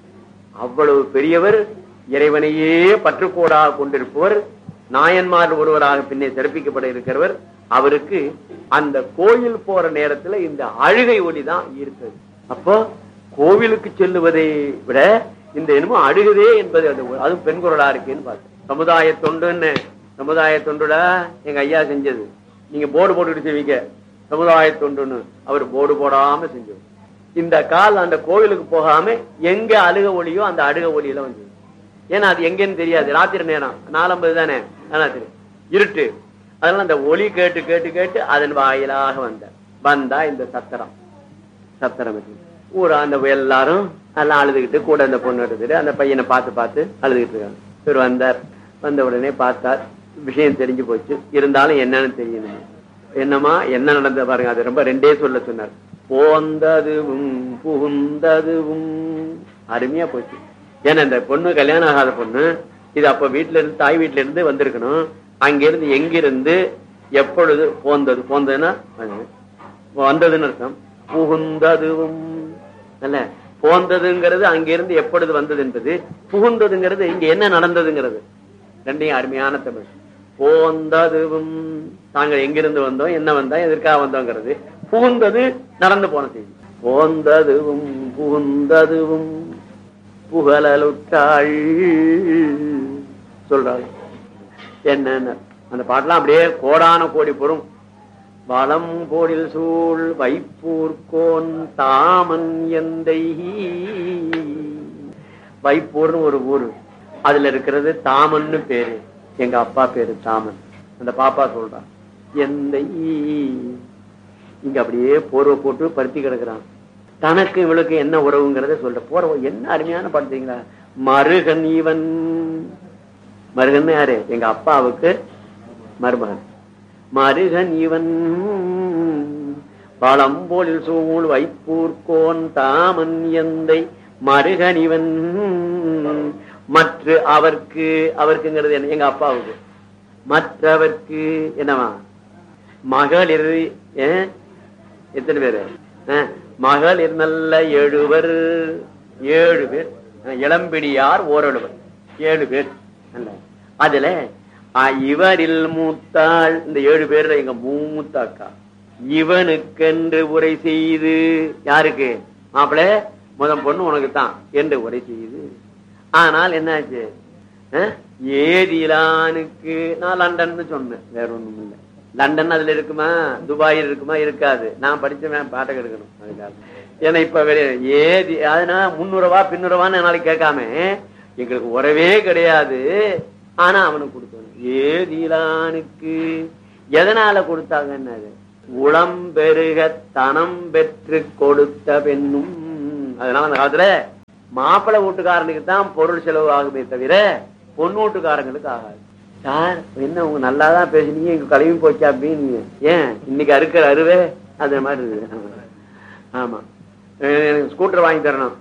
அவ்வளவு பெரியவர் இறைவனையே பற்றுக்கோடாக கொண்டிருப்பவர் நாயன்மார் ஒருவராக பின்னே சிறப்பிக்கப்பட இருக்கிறவர் அவருக்கு அந்த கோயில் போற நேரத்துல இந்த அழுகை ஒலி தான் ஈர்த்தது அப்போ கோவிலுக்கு செல்லுவதை விட இந்த என்னமோ அழுகுதே என்பது அது ஒரு- அதுவும் பெண் குரலா இருக்கேன்னு பார்த்தேன் சமுதாய தொண்டுன்னு சமுதாய தொண்டுடா எங்க ஐயா செஞ்சது நீங்க போர்டு போட்டுக்கிட்டு செய்வீங்க சமுதாய தொண்டுன்னு அவர் போர்டு போடாம செஞ்சது இந்த கால் அந்த கோவிலுக்கு போகாம எங்க அழுக ஒளியோ அந்த அழுக ஒளியில வந்தது ஏன்னா அது எங்கன்னு தெரியாது ராத்திரி நேரம் நாலம்பது தானே ஆனா தெரியும் இருட்டு அதனால அந்த ஒளி கேட்டு கேட்டு கேட்டு அதன் வாயிலாக வந்த வந்தா இந்த சத்திரம் சத்திரம் இது. ஊர் அந்த எல்லாரும் எல்லாம் அழுதுகிட்டு கூட அந்த பொண்ணு எடுத்துட்டு அந்த பையனை பார்த்து பார்த்து அழுதுகிட்டு இருக்காங்க இவர் வந்தார் வந்த உடனே பார்த்தார் விஷயம் தெரிஞ்சு போச்சு இருந்தாலும் என்னன்னு தெரியணும் என்னமா என்ன நடந்தது பாருங்க அது ரொம்ப ரெண்டே சொல்ல சொன்னார் போந்ததுவும் புகுந்ததுவும் அருமையா போச்சு ஏன்னா இந்த பொண்ணு கல்யாணம் ஆகாத பொண்ணு இது அப்ப வீட்டுல இருந்து தாய் வீட்டுல இருந்து வந்திருக்கணும் அங்கிருந்து எங்கிருந்து எப்பொழுது போந்தது போந்ததுன்னா அது வந்ததுன்னு அர்த்தம் புகுந்ததுவும் அல்ல போந்ததுங்கிறது அங்கிருந்து எப்பொழுது வந்தது என்பது புகுந்ததுங்கிறது இங்க என்ன நடந்ததுங்கிறது ரெண்டையும் அருமையான தமிழ் போந்ததுவும் தாங்கள் எங்கிருந்து வந்தோம் என்ன வந்தோம் எதற்காக வந்தோங்கிறது புகுந்தது நடந்து போன செய்தி போந்ததுவும் புகுந்ததுவும் புகழலுட்டாள் சொல்றாங்க என்னன்னு அந்த பாட்டெல்லாம் அப்படியே கோடான கோடி பொறும் வளம் போடில் சூழ் வைப்பூர்கோன் தாமன் எந்தை வைப்பூர்னு ஒரு ஊரு அதுல இருக்கிறது தாமன்னு பேரு எங்க அப்பா பேரு தாமன் அந்த பாப்பா சொல்றான் எந்த இங்க அப்படியே போர்வை போட்டு பருத்தி கிடக்குறான் தனக்கு இவளுக்கு என்ன உறவுங்கிறத சொல்ற போற என்ன அருமையான பாடுறீங்களா மருகன் இவன் மருகன் யாரு எங்க அப்பாவுக்கு மருமகன் மருகன் இவன் பழம்போலில் சூழ் வைப்பூர்கோன் தாமன் எந்தை மருகன் இவன் மற்ற அவர்க்கு அவர்க்குங்கிறது என்ன எங்க அப்பாவுக்கு மற்றவர்க்கு என்னவா மகளிர் ஏன்? எத்தனை பேரு அஹ், மகளிர் நல்ல எழுவர் ஏழு பேர் அஹ், இளம்பிடியார் ஓரழுவர் ஏழு பேர் அல்ல அதுல அஹ், இவரில் மூத்தாள் இந்த ஏழு பேர்ல எங்க மூத்த அக்கா இவனுக்கென்று உரை செய்து யாருக்கு மாப்பிள முதல் பொண்ணு உனக்கு தான் என்று உரை செய்து ஆனால் என்னாச்சு அஹ், ஏதிலானுக்கு நான் லண்டன்னு சொன்னேன் வேற ஒண்ணும் இல்லை லண்டன் அதுல இருக்குமா துபாயில் இருக்குமா இருக்காது நான் படிச்சவன் பாட்டை கெடுக்கணும் அதுக்காக ஏன்னா இப்ப வெளிய ஏதி அதனால முன்னுறவா பின்னுறவான்னு நாளைக்கு கேட்காம எங்களுக்கு உறவே கிடையாது ஆனா அவனுக்கு கொடுக்கணும் ஏதிலானுக்கு எதனால கொடுத்தாங்கன்னு உளம் பெருக தனம் பெற்று கொடுத்த பெண்ணும் அதனால அந்த காலத்துல மாப்பிள்ளை வீட்டுக்காரனுக்கு தான் பொருள் செலவு ஆகுமே தவிர பொண்ணு வீட்டுக்காரங்களுக்கு ஆகாது சார் என்ன உங்க நல்லா தான் பேசுனீங்க இங்க கழுவி போச்சா அப்படின்னு ஏன் இன்னைக்கு அறுக்கிற அருவே அது மாதிரி இருக்குது. ஆமா அஹ் எனக்கு ஸ்கூட்டர் வாங்கி தரணும்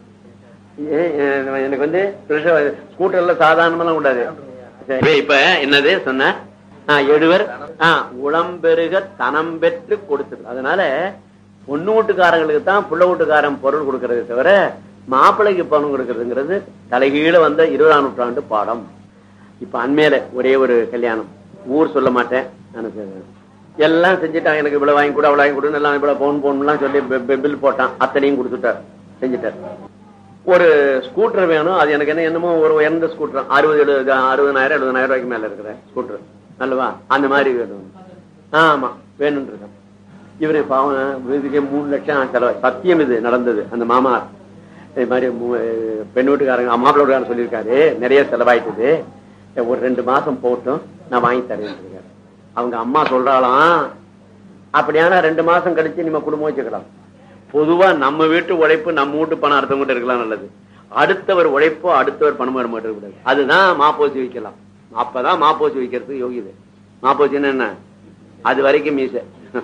ஏன், அஹ் எனக்கு வந்து ஸ்கூட்டர்ல சாதாரணமெல்லாம் கூடாது சரி, இப்ப என்னது சொன்ன ஆஹ் எழுவர் ஆஹ் உளம்பெருக தனம் பெற்று கொடுத்தது அதனால பொண்ணு வீட்டுக்காரங்களுக்கு தான் புள்ள வீட்டுக்காரன் பொருள் கொடுக்கறதை தவிர மாப்பிள்ளைக்கு பணம் கொடுக்கறதுங்கிறது தலைகீழ வந்த இருபதாம் நூற்றாண்டு பாடம் இப்ப அண்மையில ஒரே ஒரு கல்யாணம் ஊர் சொல்ல மாட்டேன் எனக்கு எல்லாம் செஞ்சுட்டான் எனக்கு இவ்வளவு வாங்கி கொடு அவ்வளவு வாங்கி கொடு எல்லாம் இவ்வளவு பவுன் பவுன்லாம் சொல்லி பி- பி- பில் போட்டான் அத்தனையும் கொடுத்துட்டார் செஞ்சுட்டார் ஒரு ஸ்கூட்டர் வேணும் அது எனக்கு என்ன என்னமோ ஒரு உயர்ந்த ஸ்கூட்டர் அறுபது எழுபது அறுபதாயிரம் எழுபதாயிரம் ரூபாய்க்கு மேல இருக்கிற ஸ்கூட்டர் நல்லவா அந்த மாதிரி வேணும் ஆமா வேணும் இருக்கேன் இவரு பாவம் இதுக்கே மூணு லட்சம் செலவு சத்தியம் இது நடந்தது அந்த மாமா இது மாதிரி மூ- பெண் வீட்டுக்காரங்க மாப்பிள்ளை வீட்டுக்காரங்க சொல்லியிருக்காரு நிறைய செலவாயிட்டது ஒரு ரெண்டு மாசம் போட்டும் நான் வாங்கி தரேன் இருக்காரு அவங்க அம்மா சொல்றாளாம் அப்படியானா ரெண்டு மாசம் கழிச்சு நம்ம குடும்பம் வச்சுக்கலாம் பொதுவா நம்ம வீட்டு உழைப்பு நம்ம வீட்டு பணம் அடுத்தவங்கிட்ட இருக்கலாம் நல்லது அடுத்தவர் உழைப்போ அடுத்தவர் பணம் வர மாட்டே கூடாது அதுதான் மாப்போசி வைக்கலாம் அப்பதான் மாப்போசி வைக்கிறதுக்கு யோகிது மாப்போசின்னு என்ன அது வரைக்கும் மீசை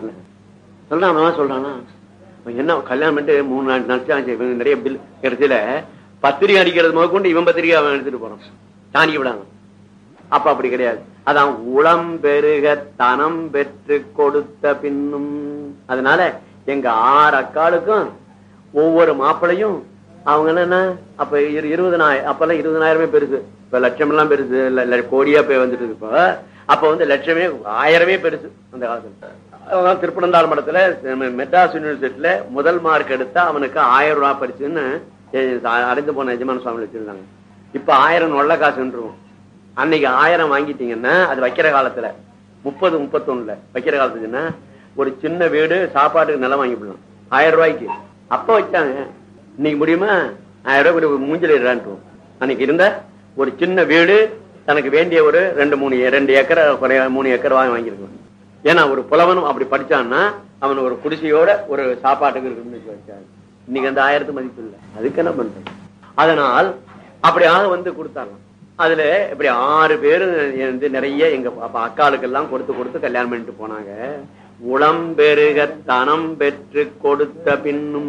சொல்றானா சொல்றானா அவன் என்ன கல்யாணம் பண்ணிட்டு மூணு நாலு நாள் ஆச்சு இவன் நிறைய பில் கடைசியில பத்திரிகை அடிக்கிறது முதல் கொண்டு இவன் பத்திரிகை அவன் எடுத்துட்டு போறான் தாண்டி விடாங்க அப்ப அப்படி கிடையாது அதான் உளம் பெருக தனம் பெற்று கொடுத்த பின்னும் அதனால எங்க ஆறு அக்காளுக்கும் ஒவ்வொரு மாப்பிளையும் அவங்க என்ன அப்ப இரு- இருபதனாயிரம் அப்பெல்லாம் இருபதனாயிரமே பெருசு இப்ப லட்சம் எல்லாம் பெருசு இல்ல இல்ல கோடியா போய் வந்துட்டு இருக்கு இப்ப அப்ப வந்து லட்சமே ஆயிரமே பெருசு அந்த காலத்துல அதான் திருப்பனந்தாள் மடத்துல மெ- மெட்ராஸ் யூனிவர்சிட்டியில முதல் மார்க் எடுத்தா அவனுக்கு ஆயிரம் ரூபாய் பரிசுன்னு எ- அடைந்து போன எஜமான சுவாமி வச்சிருந்தாங்க இப்ப ஆயிரம் நொல்ல காசுன்றுவோம் அன்னைக்கு ஆயிரம் வாங்கிட்டீங்கன்னா அது வைக்கிற காலத்துல முப்பது முப்பத்தொன்னுல வைக்கிற காலத்துக்குன்னா ஒரு சின்ன வீடு சாப்பாட்டுக்கு நிலம் வாங்கிவிடலாம் ஆயிரம் ரூபாய்க்கு அப்ப வச்சாங்க இன்னைக்கு முடியுமா ஆயிரம் ரூபாய் ஒரு மூஞ்சில இடான்ட்டுவோம் அன்னைக்கு இருந்த ஒரு சின்ன வீடு தனக்கு வேண்டிய ஒரு ரெண்டு மூணு ஏ- ரெண்டு ஏக்கரை குறைய மூணு ஏக்கர் வாங்கி வாங்கியிருக்கணும் ஏன்னா ஒரு புலவனும் அப்படி படிச்சான்னா அவன் ஒரு குடிசையோட ஒரு சாப்பாட்டுக்கு இருக்குன்னு வச்சாங்க இன்னைக்கு அந்த ஆயிரத்து மதிப்பு இல்லை அதுக்கு என்ன பண்றது அதனால் அப்படியாக வந்து கொடுத்தாங்க அதுல இப்படி ஆறு பேரு வந்து நிறைய எங்க அப்ப அக்காளுக்கெல்லாம் கொடுத்து கொடுத்து கல்யாணம் பண்ணிட்டு போனாங்க உளம் பெருக தனம் பெற்று கொடுத்த பின்னும்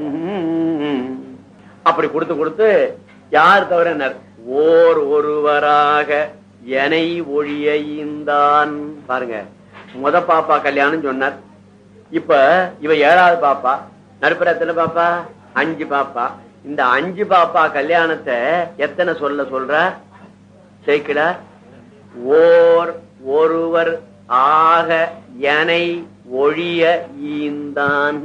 அப்படி கொடுத்து கொடுத்து யார் தவிர நர்- ஓர் ஒருவராக எனை ஒழிய ஈந்தான் பாருங்க முத பாப்பா கல்யாணம் சொன்னார் இப்ப இவ ஏழாவது பாப்பா நடுப்புற எத்தனை பாப்பா அஞ்சு பாப்பா இந்த அஞ்சு பாப்பா கல்யாணத்தை எத்தனை சொல்ல சொல்ற சேர்க்கடா ஓர் ஒருவர் ஆக எனை ஒழிய ஈந்தான்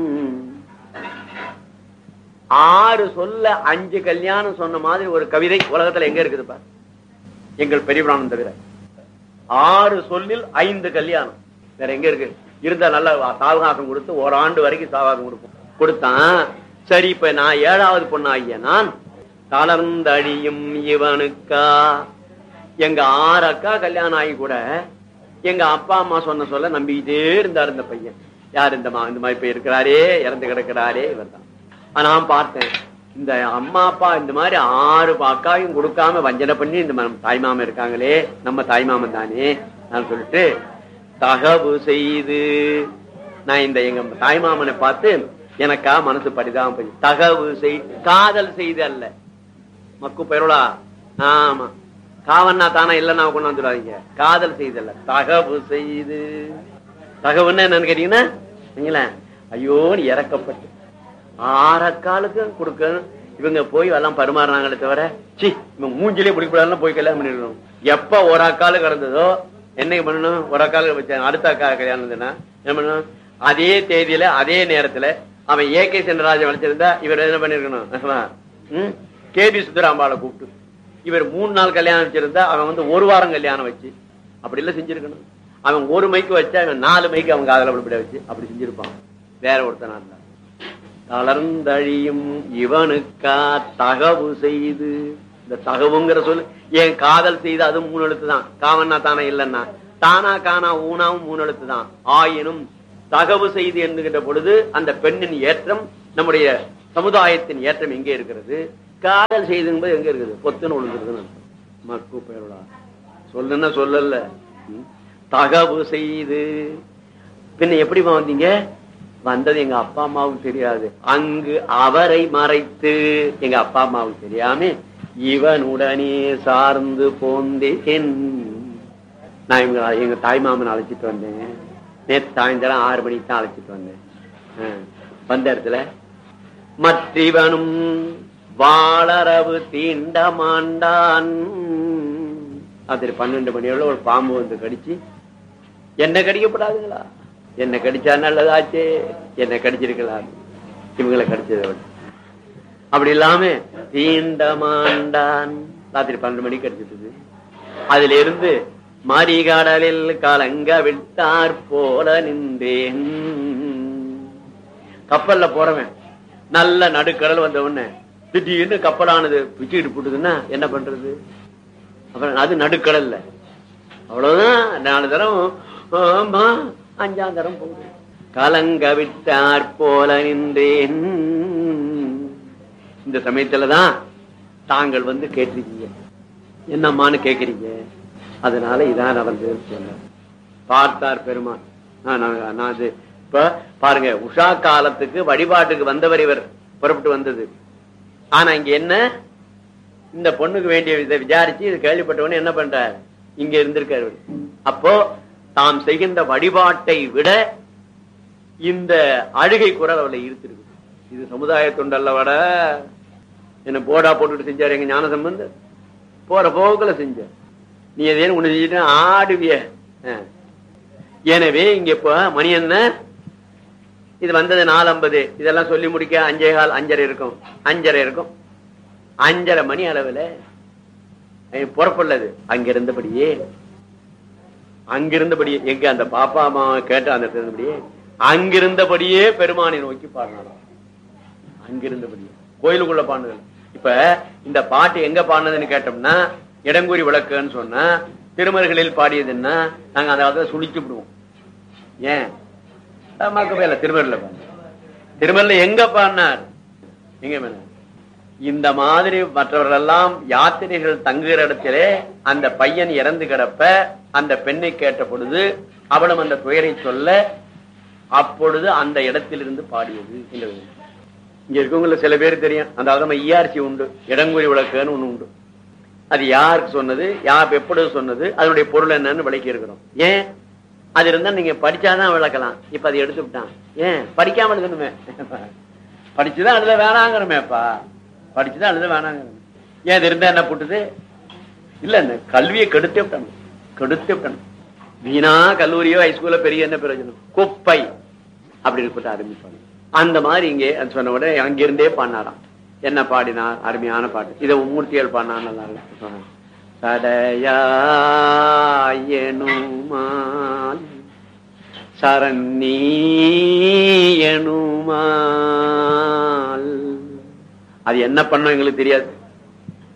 ஆறு சொல்ல அஞ்சு கல்யாணம் சொன்ன மாதிரி ஒரு கவிதை உலகத்துல எங்க இருக்குதுப்பா எங்கள் பெரிய பிராணம் தவிர ஆறு சொல்லில் ஐந்து கல்யாணம் வேற எங்க இருக்கு இருந்தா நல்ல சாவகாசம் கொடுத்து ஓராண்டு வரைக்கும் சாவகாசம் கொடுப்போம் கொடுத்தான் சரி இப்ப நான் ஏழாவது பொண்ணு ஆகிய நான் தளர்ந்தழியும் இவனுக்கா எங்க ஆறு அக்கா கல்யாணம் ஆகி கூட எங்க அப்பா அம்மா சொன்ன சொல்ல நம்பிக்கிட்டே இருந்தார் இந்த பையன் யார் இந்த மா- இந்த மாதிரி இப்ப இருக்கிறாரே இறந்து கிடக்கிறாரே இவர் தான் நான் பார்த்தேன் இந்த அம்மா அப்பா இந்த மாதிரி ஆறு அக்காவையும் கொடுக்காம வஞ்சனை பண்ணி இந்த ம- தாய்மாமன் இருக்காங்களே நம்ம தாய்மாமன் தானே நான் சொல்லிட்டு தகவு செய்து நான் இந்த எங்க தாய்மாமனை பார்த்து எனக்கா மனசு பரிதாபம் போய் தகவு செய் காதல் செய்து அல்ல மக்கு பெருளா ஆமா காவன்னா தானா இல்லன்னா கொண்டு வந்துடாதீங்க காதல் செய்தல்ல தகவு செய்து தகவுன்னு என்னன்னு கேட்டீங்கன்னா நீங்களே ஐயோ நீ இறக்கப்பட்டு ஆறக்காலுக்கு கொடுக்க இவங்க போய் எல்லாம் பரிமாறினாங்களே தவிர சி இவங்க மூஞ்சிலே பிடிக்கூடாதுன்னு போய் கல்யாணம் பண்ணிடணும் எப்ப ஒரு அக்காலு கிடந்ததோ என்னைக்கு பண்ணணும் ஒரு அக்காலு வச்ச அடுத்த அக்கா கல்யாணம் இருந்ததுன்னா என்ன பண்ணணும் அதே தேதியில அதே நேரத்துல அவன் ஏ கே சென்டராஜன் வளைச்சிருந்தா இவர் என்ன பண்ணிருக்கணும் கே பி சுந்தராம்பாளை கூப்பிட்டு இவர் மூணு நாள் கல்யாணம் வச்சிருந்தா அவன் வந்து ஒரு வாரம் கல்யாணம் வச்சு அப்படி எல்லாம் செஞ்சிருக்கணும் அவன் ஒரு மைக்கு வச்சு அவன் நாலு மைக்கு அவன் காதல விட வச்சு அப்படி செஞ்சிருப்பான் வேற ஒருத்தனா இருந்தா தளர்ந்தழியும் இவனுக்கா தகவு செய்து இந்த தகவுங்கிற சொல்லு ஏன் காதல் செய்து அது மூணு எழுத்து தான் காவன்னா தானே இல்லைன்னா தானா காணா ஊனாவும் மூணு எழுத்து தான் ஆயினும் தகவு செய்து என்கின்ற பொழுது அந்த பெண்ணின் ஏற்றம் நம்முடைய சமுதாயத்தின் ஏற்றம் எங்கே இருக்கிறது காதல் செய்து என்பது எங்க இருக்குது பொத்துன்னு விழுந்துருதுன்னு அர்த்தம். மக்கு பெயருடா சொல்லுன்னா சொல்லல ம். தகவு செய்து பின்ன எப்படிமா வந்தீங்க வந்தது எங்க அப்பா அம்மாவுக்கு தெரியாது அங்கு அவரை மறைத்து எங்க அப்பா அம்மாவுக்கு தெரியாம இவனுடனே சார்ந்து போந்தேன் நான் இவங்க எங்க தாய் மாமன் அழைச்சிட்டு வந்தேன் நேற்று சாயந்தரம் ஆறு மணிக்கு தான் அழைச்சிட்டு வந்தேன் ஆ. வந்த இடத்துல மற்றிவனும் வாளரவு தீண்ட மாண்டான் அது பன்னெண்டு மணியோட ஒரு பாம்பு வந்து கடிச்சு என்ன கடிக்கப்படாதுங்களா என்ன கடிச்சா நல்லதாச்சே என்ன கடிச்சிருக்கலாம் இவங்களை கடிச்சதை விட அப்படி இல்லாம தீண்ட மாண்டான் ராத்திரி பன்னெண்டு மணிக்கு கடிச்சிட்டு அதுல இருந்து மாரிகாடலில் கலங்க விட்டார் போல நின்றேன் கப்பல்ல போறவன் நல்ல நடுக்கடல் வந்த உடனே திடீர்னு கப்பலானது பிச்சுக்கிட்டு போட்டுதுன்னா என்ன பண்றது அப்புறம் அது நடுக்கடல்ல அவ்வளவுதான் நாலு தரம் ஆமா அஞ்சாம் தரம் போகுது கலங்க விட்டார் போல நின்றேன் இந்த சமயத்துலதான் தாங்கள் வந்து கேட்டிருக்கீங்க என்னம்மான்னு கேக்குறீங்க அதனால இதான் நடந்ததுன்னு சொன்ன பார்த்தார் பெருமான் நான் நான் நான் அது இப்ப பாருங்க உஷா காலத்துக்கு வழிபாட்டுக்கு வந்தவர் இவர் புறப்பட்டு வந்தது ஆனா இங்க என்ன இந்த பொண்ணுக்கு வேண்டிய இதை விசாரிச்சு இது கேள்விப்பட்டவனே என்ன பண்றார் இங்க இருந்திருக்காரு இவர். அப்போ தாம் செய்கின்ற வழிபாட்டை விட இந்த அழுகை குரல் அவளை ஈர்த்திருக்கு இது சமுதாய தொண்டல்லவட என்ன போடா போட்டுட்டு செஞ்சாரு எங்க ஞான சம்பந்தர் போற போக்குல செஞ்சார் நீ எதேனும் ஒண்ணு செஞ்சுட்டு ஆடுவிய ஆ. எனவே இங்க இப்ப மணி என்ன இது வந்தது நாலு ஐம்பது இதெல்லாம் சொல்லி முடிக்க அஞ்சே கால் அஞ்சரை இருக்கும் அஞ்சரை இருக்கும் அஞ்சரை மணி அளவுல அவன் புறப்படலது அங்கிருந்தபடியே அங்கிருந்தபடியே எங்க அந்த பாப்பா அம்மா கேட்ட அந்த இடத்துல இருந்தபடியே அங்கிருந்தபடியே பெருமானை நோக்கி பாடினாலும் அங்கிருந்தபடியே கோயிலுக்குள்ள பாடுனது இப்ப இந்த பாட்டு எங்க பாடினதுன்னு கேட்டோம்னா இடங்கூறி விளக்குன்னு சொன்னா திருமருகளில் பாடியதுன்னா நாங்க அந்த காலத்துல சுழிச்சு விடுவோம் ஏன் மக்க பேர்ல திருமருல பாடு திருமருல எங்க பாடினார் எங்க மேல இந்த மாதிரி மற்றவர்கள் எல்லாம் யாத்திரைகள் தங்குகிற இடத்திலே அந்த பையன் இறந்து கிடப்ப அந்த பெண்ணை கேட்ட பொழுது அவளும் அந்த துயரை சொல்ல அப்பொழுது அந்த இடத்திலிருந்து பாடியது என்கிறது. இங்க இருக்கவங்கள சில பேர் தெரியும் அந்த அதம இஆர்சி உண்டு இடங்குறி விளக்குன்னு ஒண்ணு உண்டு அது யாருக்கு சொன்னது யார் எப்பொழுது சொன்னது அதனுடைய பொருள் என்னன்னு விளக்கி இருக்கிறோம் ஏன் அது இருந்தா நீங்க படிச்சாதான் விளக்கலாம் இப்ப அதை எடுத்து விட்டான் ஏன் படிக்காம எழுதணுமே படிச்சுதான் எழுத வேணாங்கிறமேப்பா படிச்சுதான் எழுத வேணாங்கிறமே ஏன் அது இருந்தா என்ன போட்டுது இல்ல இந்த கல்வியை கெடுத்தே விட்டணும் கெடுத்தே விட்டணும் வீணா கல்லூரியோ ஹைஸ்கூலோ பெரிய என்ன பிரயோஜனம் குப்பை அப்படி இருப்பட்ட ஆரம்பிப்பாங்க அந்த மாதிரி இங்கே அது சொன்ன உடனே அங்கிருந்தே பாடினாராம் என்ன பாடினார் அருமையான பாட்டு இதை மூர்த்திகள் பாடினார் நல்லா இல்ல சடையாயனுமால் சரண்ணீயனுமால் அது என்ன பண்ணும் எங்களுக்கு தெரியாது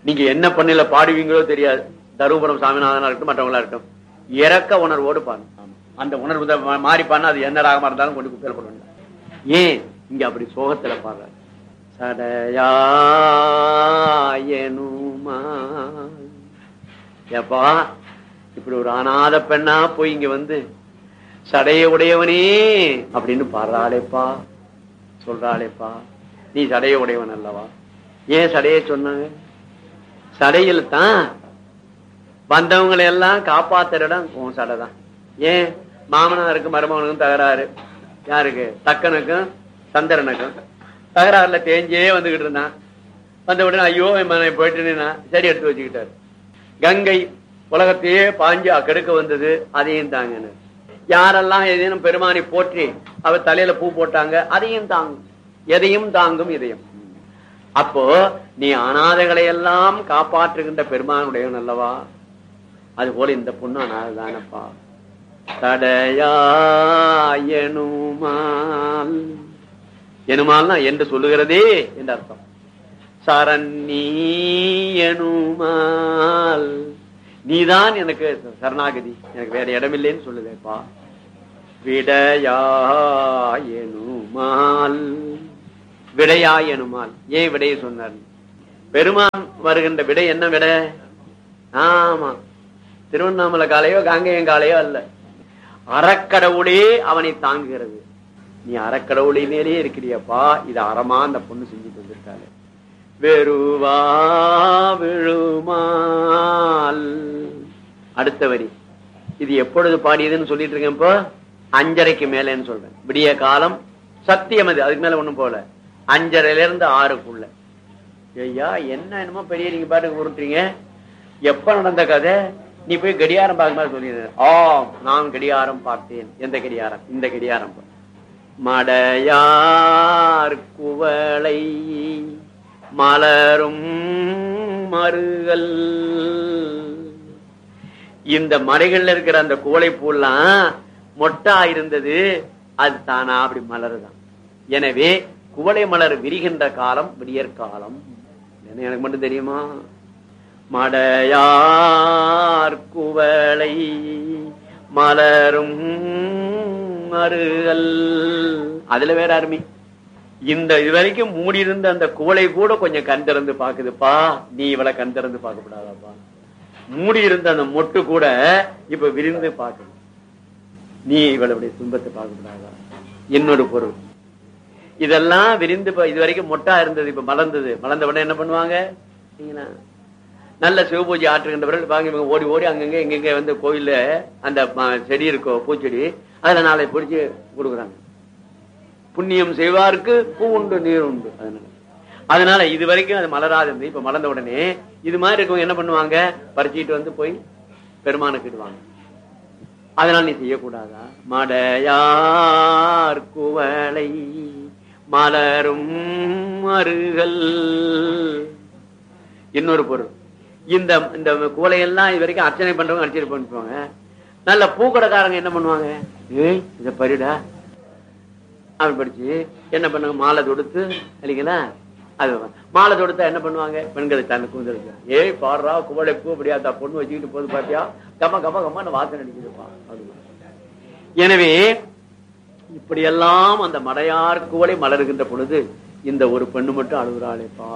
நீங்க என்ன பண்ணல பாடுவீங்களோ தெரியாது தருமபுரம் சாமிநாதனா இருக்கட்டும் மற்றவங்களா இருக்கட்டும் இறக்க உணர்வோடு பாருங்க அந்த உணர்வு தான் மா- மாறி பாருன்னா அது என்ன ராகமா இருந்தாலும் கொண்டு குப்பையில போடுவாங்க ஏன் இங்க அப்படி சோகத்துல பாடுறாரு சடையாயனுமா ஏப்பா இப்படி ஒரு அனாத பெண்ணா போய் இங்க வந்து சடைய உடையவனே அப்படின்னு பாடுறாளேப்பா சொல்றாளேப்பா நீ சடைய உடையவன் அல்லவா ஏன் சடைய சொன்னாங்க சடையில் தான் வந்தவங்களை எல்லாம் காப்பாத்துற இடம் உன் சடை தான் ஏன் மாமனாருக்கு மருமகனுக்கும் தகராறு யாருக்கு தக்கனுக்கும் சந்திரனுக்கும் தகராறுல தேஞ்சே வந்துகிட்டு இருந்தான் வந்த உடனே ஐயோ என் மகனை போயிட்டு சரி எடுத்து வச்சுக்கிட்டாரு கங்கை உலகத்தையே பாஞ்சு கெடுக்க வந்தது அதையும் தாங்கன்னு யாரெல்லாம் எதையும் பெருமானை போற்றி அவர் தலையில பூ போட்டாங்க அதையும் தாங்கும் எதையும் தாங்கும் இதயம் அப்போ நீ அனாதைகளை எல்லாம் காப்பாற்றுகின்ற பெருமானுடையவன் அல்லவா அது போல இந்த பொண்ணு அனாதைதானப்பா தடையாயனுமால் எனுமால்னா என்று சொல்லுகிறதே என்று அர்த்தம் சரண்யனுமால் நீதான் எனக்கு சரணாகதி எனக்கு வேற இடமில்லைன்னு சொல்லுவேப்பா விடையாயனுமால் விடையாயனுமால் ஏன் விடையை சொன்னார் பெருமான் வருகின்ற விடை என்ன விடை ஆமா திருவண்ணாமலை காலையோ காங்கேயம் காலையோ அல்ல அறக்கடவுளே அவனை தாங்குகிறது நீ அறக்கடவுளை மேலே இருக்கிறியப்பா இது அறமா அந்த பொண்ணு செஞ்சுட்டு வந்திருக்காரு வெறுவா விழுமால் அடுத்த வரி இது எப்பொழுது பாடியதுன்னு சொல்லிட்டு இருக்கேன் இப்போ அஞ்சரைக்கு மேலேன்னு சொல்றேன் விடிய காலம் சத்தியம் அது அதுக்கு மேல ஒண்ணும் போல அஞ்சரையில இருந்து ஆறுக்குள்ள ஐயா என்ன என்னமோ பெரிய நீங்க பாட்டுக்கு உருட்டுறீங்க எப்ப நடந்த கதை நீ போய் கடியாரம் பார்க்க மாதிரி சொல்லிடுற ஆ நான் கடியாரம் பார்த்தேன் எந்த கடியாரம் இந்த கடியாரம் பார். மடையார் குவளை மலரும் மருகல் இந்த மலைகள்ல இருக்கிற அந்த குவளை பூலாம் மொட்டா இருந்தது அது தானா அப்படி மலருதான் எனவே குவளை மலர் விரிகின்ற காலம் விடியற் காலம் என்ன எனக்கு மட்டும் தெரியுமா மடையார் குவளை மலரும் மருகல் அதுல வேற அருமை இந்த இது வரைக்கும் மூடி இருந்த அந்த குவளை கூட கொஞ்சம் கண் திறந்து பாக்குதுப்பா நீ இவளை கண் திறந்து பார்க்க கூடாதாப்பா மூடி இருந்த அந்த மொட்டு கூட இப்ப விரிந்து பார்க்கணும் நீ இவளுடைய துன்பத்தை பார்க்க கூடாதா என்னோட பொருள் இதெல்லாம் விரிந்து ப- இது வரைக்கும் மொட்டா இருந்தது இப்ப மலர்ந்தது மலர்ந்த உடனே என்ன பண்ணுவாங்க சரிங்களா? நல்ல சிவபூஜை ஆற்றுகின்றவர்கள் வாங்கி இவங்க ஓடி ஓடி அங்கங்க எங்கெங்க வந்து கோயில்ல அந்த ம- செடி இருக்கோ பூச்செடி அதுல நாளை பிடிச்சு கொடுக்குறாங்க புண்ணியம் செய்வாருக்கு பூ உண்டு நீர் உண்டு அதனால அதனால இது வரைக்கும் அது மலராது இருந்தது இப்ப மலர்ந்த உடனே இது மாதிரி இருக்கவங்க என்ன பண்ணுவாங்க பறிச்சுட்டு வந்து போய் பெருமானுக்கு இடுவாங்க அதனால நீ செய்யக்கூடாதா மடையார் குவளை மலரும் மருகல் இன்னொரு பொருள் இந்த இந்த குவளையெல்லாம் இது வரைக்கும் அர்ச்சனை பண்றவங்க அர்ச்சனை பண்ணிப்பாங்க நல்ல பூக்கடைக்காரங்க என்ன பண்ணுவாங்க ஏய் இத பரிடா அவன் படிச்சு என்ன பண்ணுவாங்க மாலை தொடுத்து இல்லைங்களா அது மாலை தொடுத்தா என்ன பண்ணுவாங்க பெண்கள் தன்னை கூந்தலுக்கு ஏய் பாடுறா குவளை பூ அப்படியா தா பொண்ணு வச்சுக்கிட்டு போது பாத்தியா கம்ம கம்ம கம்ம வாசனை அடிக்குதுப்பா அது எனவே இப்படியெல்லாம் அந்த மடையார் குவளை மலர்கின்ற பொழுது இந்த ஒரு பெண்ணு மட்டும் அழுகுறாளேப்பா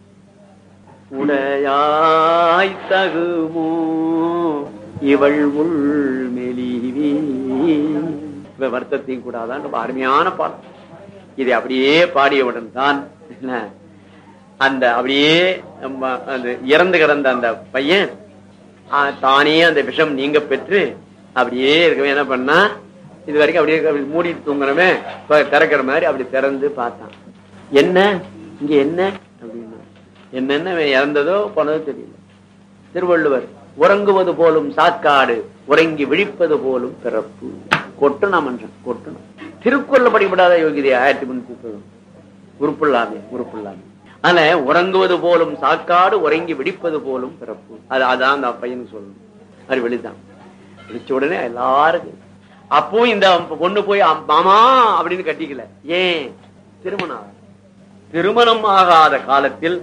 உடையாய் தகுமோ இவள் உள் மெலிவி இவ வருத்தத்தையும் கூடாதான் ரொம்ப அருமையான பாடல் இதை அப்படியே பாடியவுடன் தான் என்ன, அந்த அப்படியே நம்ம அந்த இறந்து கிடந்த அந்த பையன் ஆ, தானே அந்த விஷம் நீங்க பெற்று அப்படியே இருக்கவே என்ன பண்ணா இது வரைக்கும் அப்படியே அப்படி மூடிட்டு தூங்குறமே இப்ப திறக்கிற மாதிரி அப்படி திறந்து பார்த்தான் என்ன இங்க என்ன அப்படின்னா என்னென்ன இவன் இறந்ததோ போனதோ தெரியல திருவள்ளுவர் உறங்குவது போலும் சாக்காடு உறங்கி விழிப்பது போலும் பிறப்பு கொட்டணும் மன்றன் கொட்டணும் திருக்குறள் படிக்கப்படாத யோகிதை ஆயிரத்தி முன்னூத்தி முப்பது உறுப்புள்ளாமே உறுப்புள்ளாமே அதனால உறங்குவது போலும் சாக்காடு உறங்கி விடிப்பது போலும் பிறப்பு அது அதான் அந்த பையனுக்கு சொல்லணும் அது வெளிதான் விழிச்ச உடனே எல்லாருக்கும் அப்போ இந்த பொண்ணு போய் அம்- மாமா அப்படின்னு கட்டிக்கல ஏன் திருமணம் ஆகல. திருமணம் ஆகாத காலத்தில்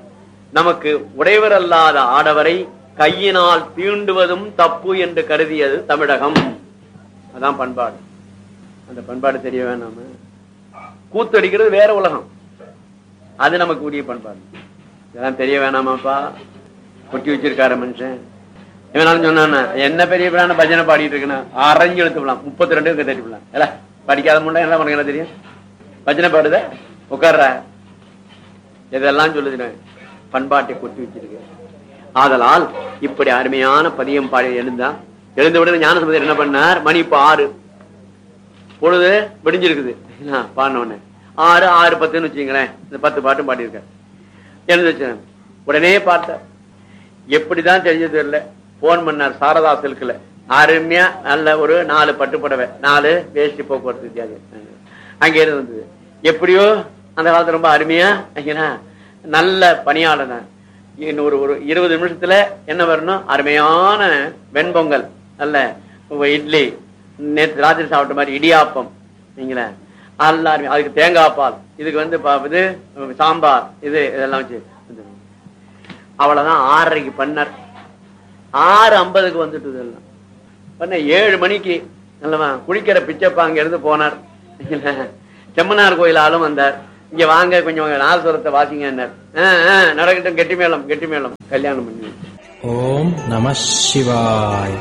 நமக்கு உடையவர் அல்லாத ஆடவரை கையினால் தீண்டுவதும் தப்பு என்று கருதியது தமிழகம் அதான் பண்பாடு அந்த பண்பாடு தெரிய வேணாம கூத்தடிக்கிறது வேற உலகம் அது நமக்கு உரிய பண்பாடு இதெல்லாம் தெரிய வேணாமாப்பா கொட்டி வச்சிருக்காரு மனுஷன் இவனாலும் சொன்னானா என்ன பெரிய பிரான பஜனை பாடிட்டு இருக்குன்னா அரைஞ்சு எழுத்து விடலாம் முப்பத்தி ரெண்டு தட்டி விடலாம் இல்ல படிக்காத முண்டா என்ன உனக்கு என்ன தெரியும் பஜனை பாடுத உட்கார்ற இதெல்லாம் சொல்லுது பண்பாட்டை கொட்டி வச்சிருக்கு ஆதலால் இப்படி அருமையான பதியம் பாடி எழுந்தா எழுந்த உடனே ஞானசம்பந்தர் என்ன பண்ணார் மணி இப்ப ஆறு பொழுது விடிஞ்சிருக்குது பாடின உடனே ஆறு ஆறு பத்துன்னு வச்சுங்களேன் இந்த பத்து பாட்டும் பாடியிருக்கார் எழுந்து வச்சேன் உடனே பார்த்தார் எப்படிதான் தெரிஞ்சது தெரியல போன் பண்ணார் சாரதா சில்க்ல அருமையா நல்ல ஒரு நாலு பட்டு புடவை நாலு வேஷ்டி போக்குவரத்து வித்தியாசம் அங்க இருந்து வந்தது எப்படியோ அந்த காலத்துல ரொம்ப அருமையா ஐயனா நல்ல பணியாளன இன்னொரு ஒரு இருபது நிமிஷத்துல என்ன வரணும் அருமையான வெண்பொங்கல் நல்ல இட்லி நேற்று ராத்திரி சாப்பிட்ட மாதிரி இடியாப்பம் நீங்களே எல்லாருமே அதுக்கு தேங்காய் பால் இதுக்கு வந்து பா- இது சாம்பார் இது இதெல்லாம் வச்சு அவ்வளவுதான் ஆறரைக்கு பண்ணார் ஆறு ஐம்பதுக்கு வந்துட்டு இதெல்லாம் பண்ண ஏழு மணிக்கு நல்லவா குளிக்கிற பிச்சப்பா அங்க இருந்து போனார் செம்மனார் கோயில் ஆளும் வந்தார் இங்க வாங்க கொஞ்சம் நாதஸ்வரத்தை வாசிங்க நடக்கட்டும் கெட்டி மேளம் கெட்டி மேளம் கல்யாணம் பண்ணி ஓம் நம சிவாய்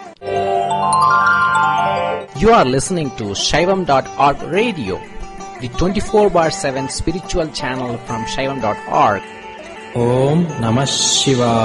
You are listening to Shaivam.org radio, the 24 bar 7 spiritual channel from Shaivam.org. Om Namah Shivaya.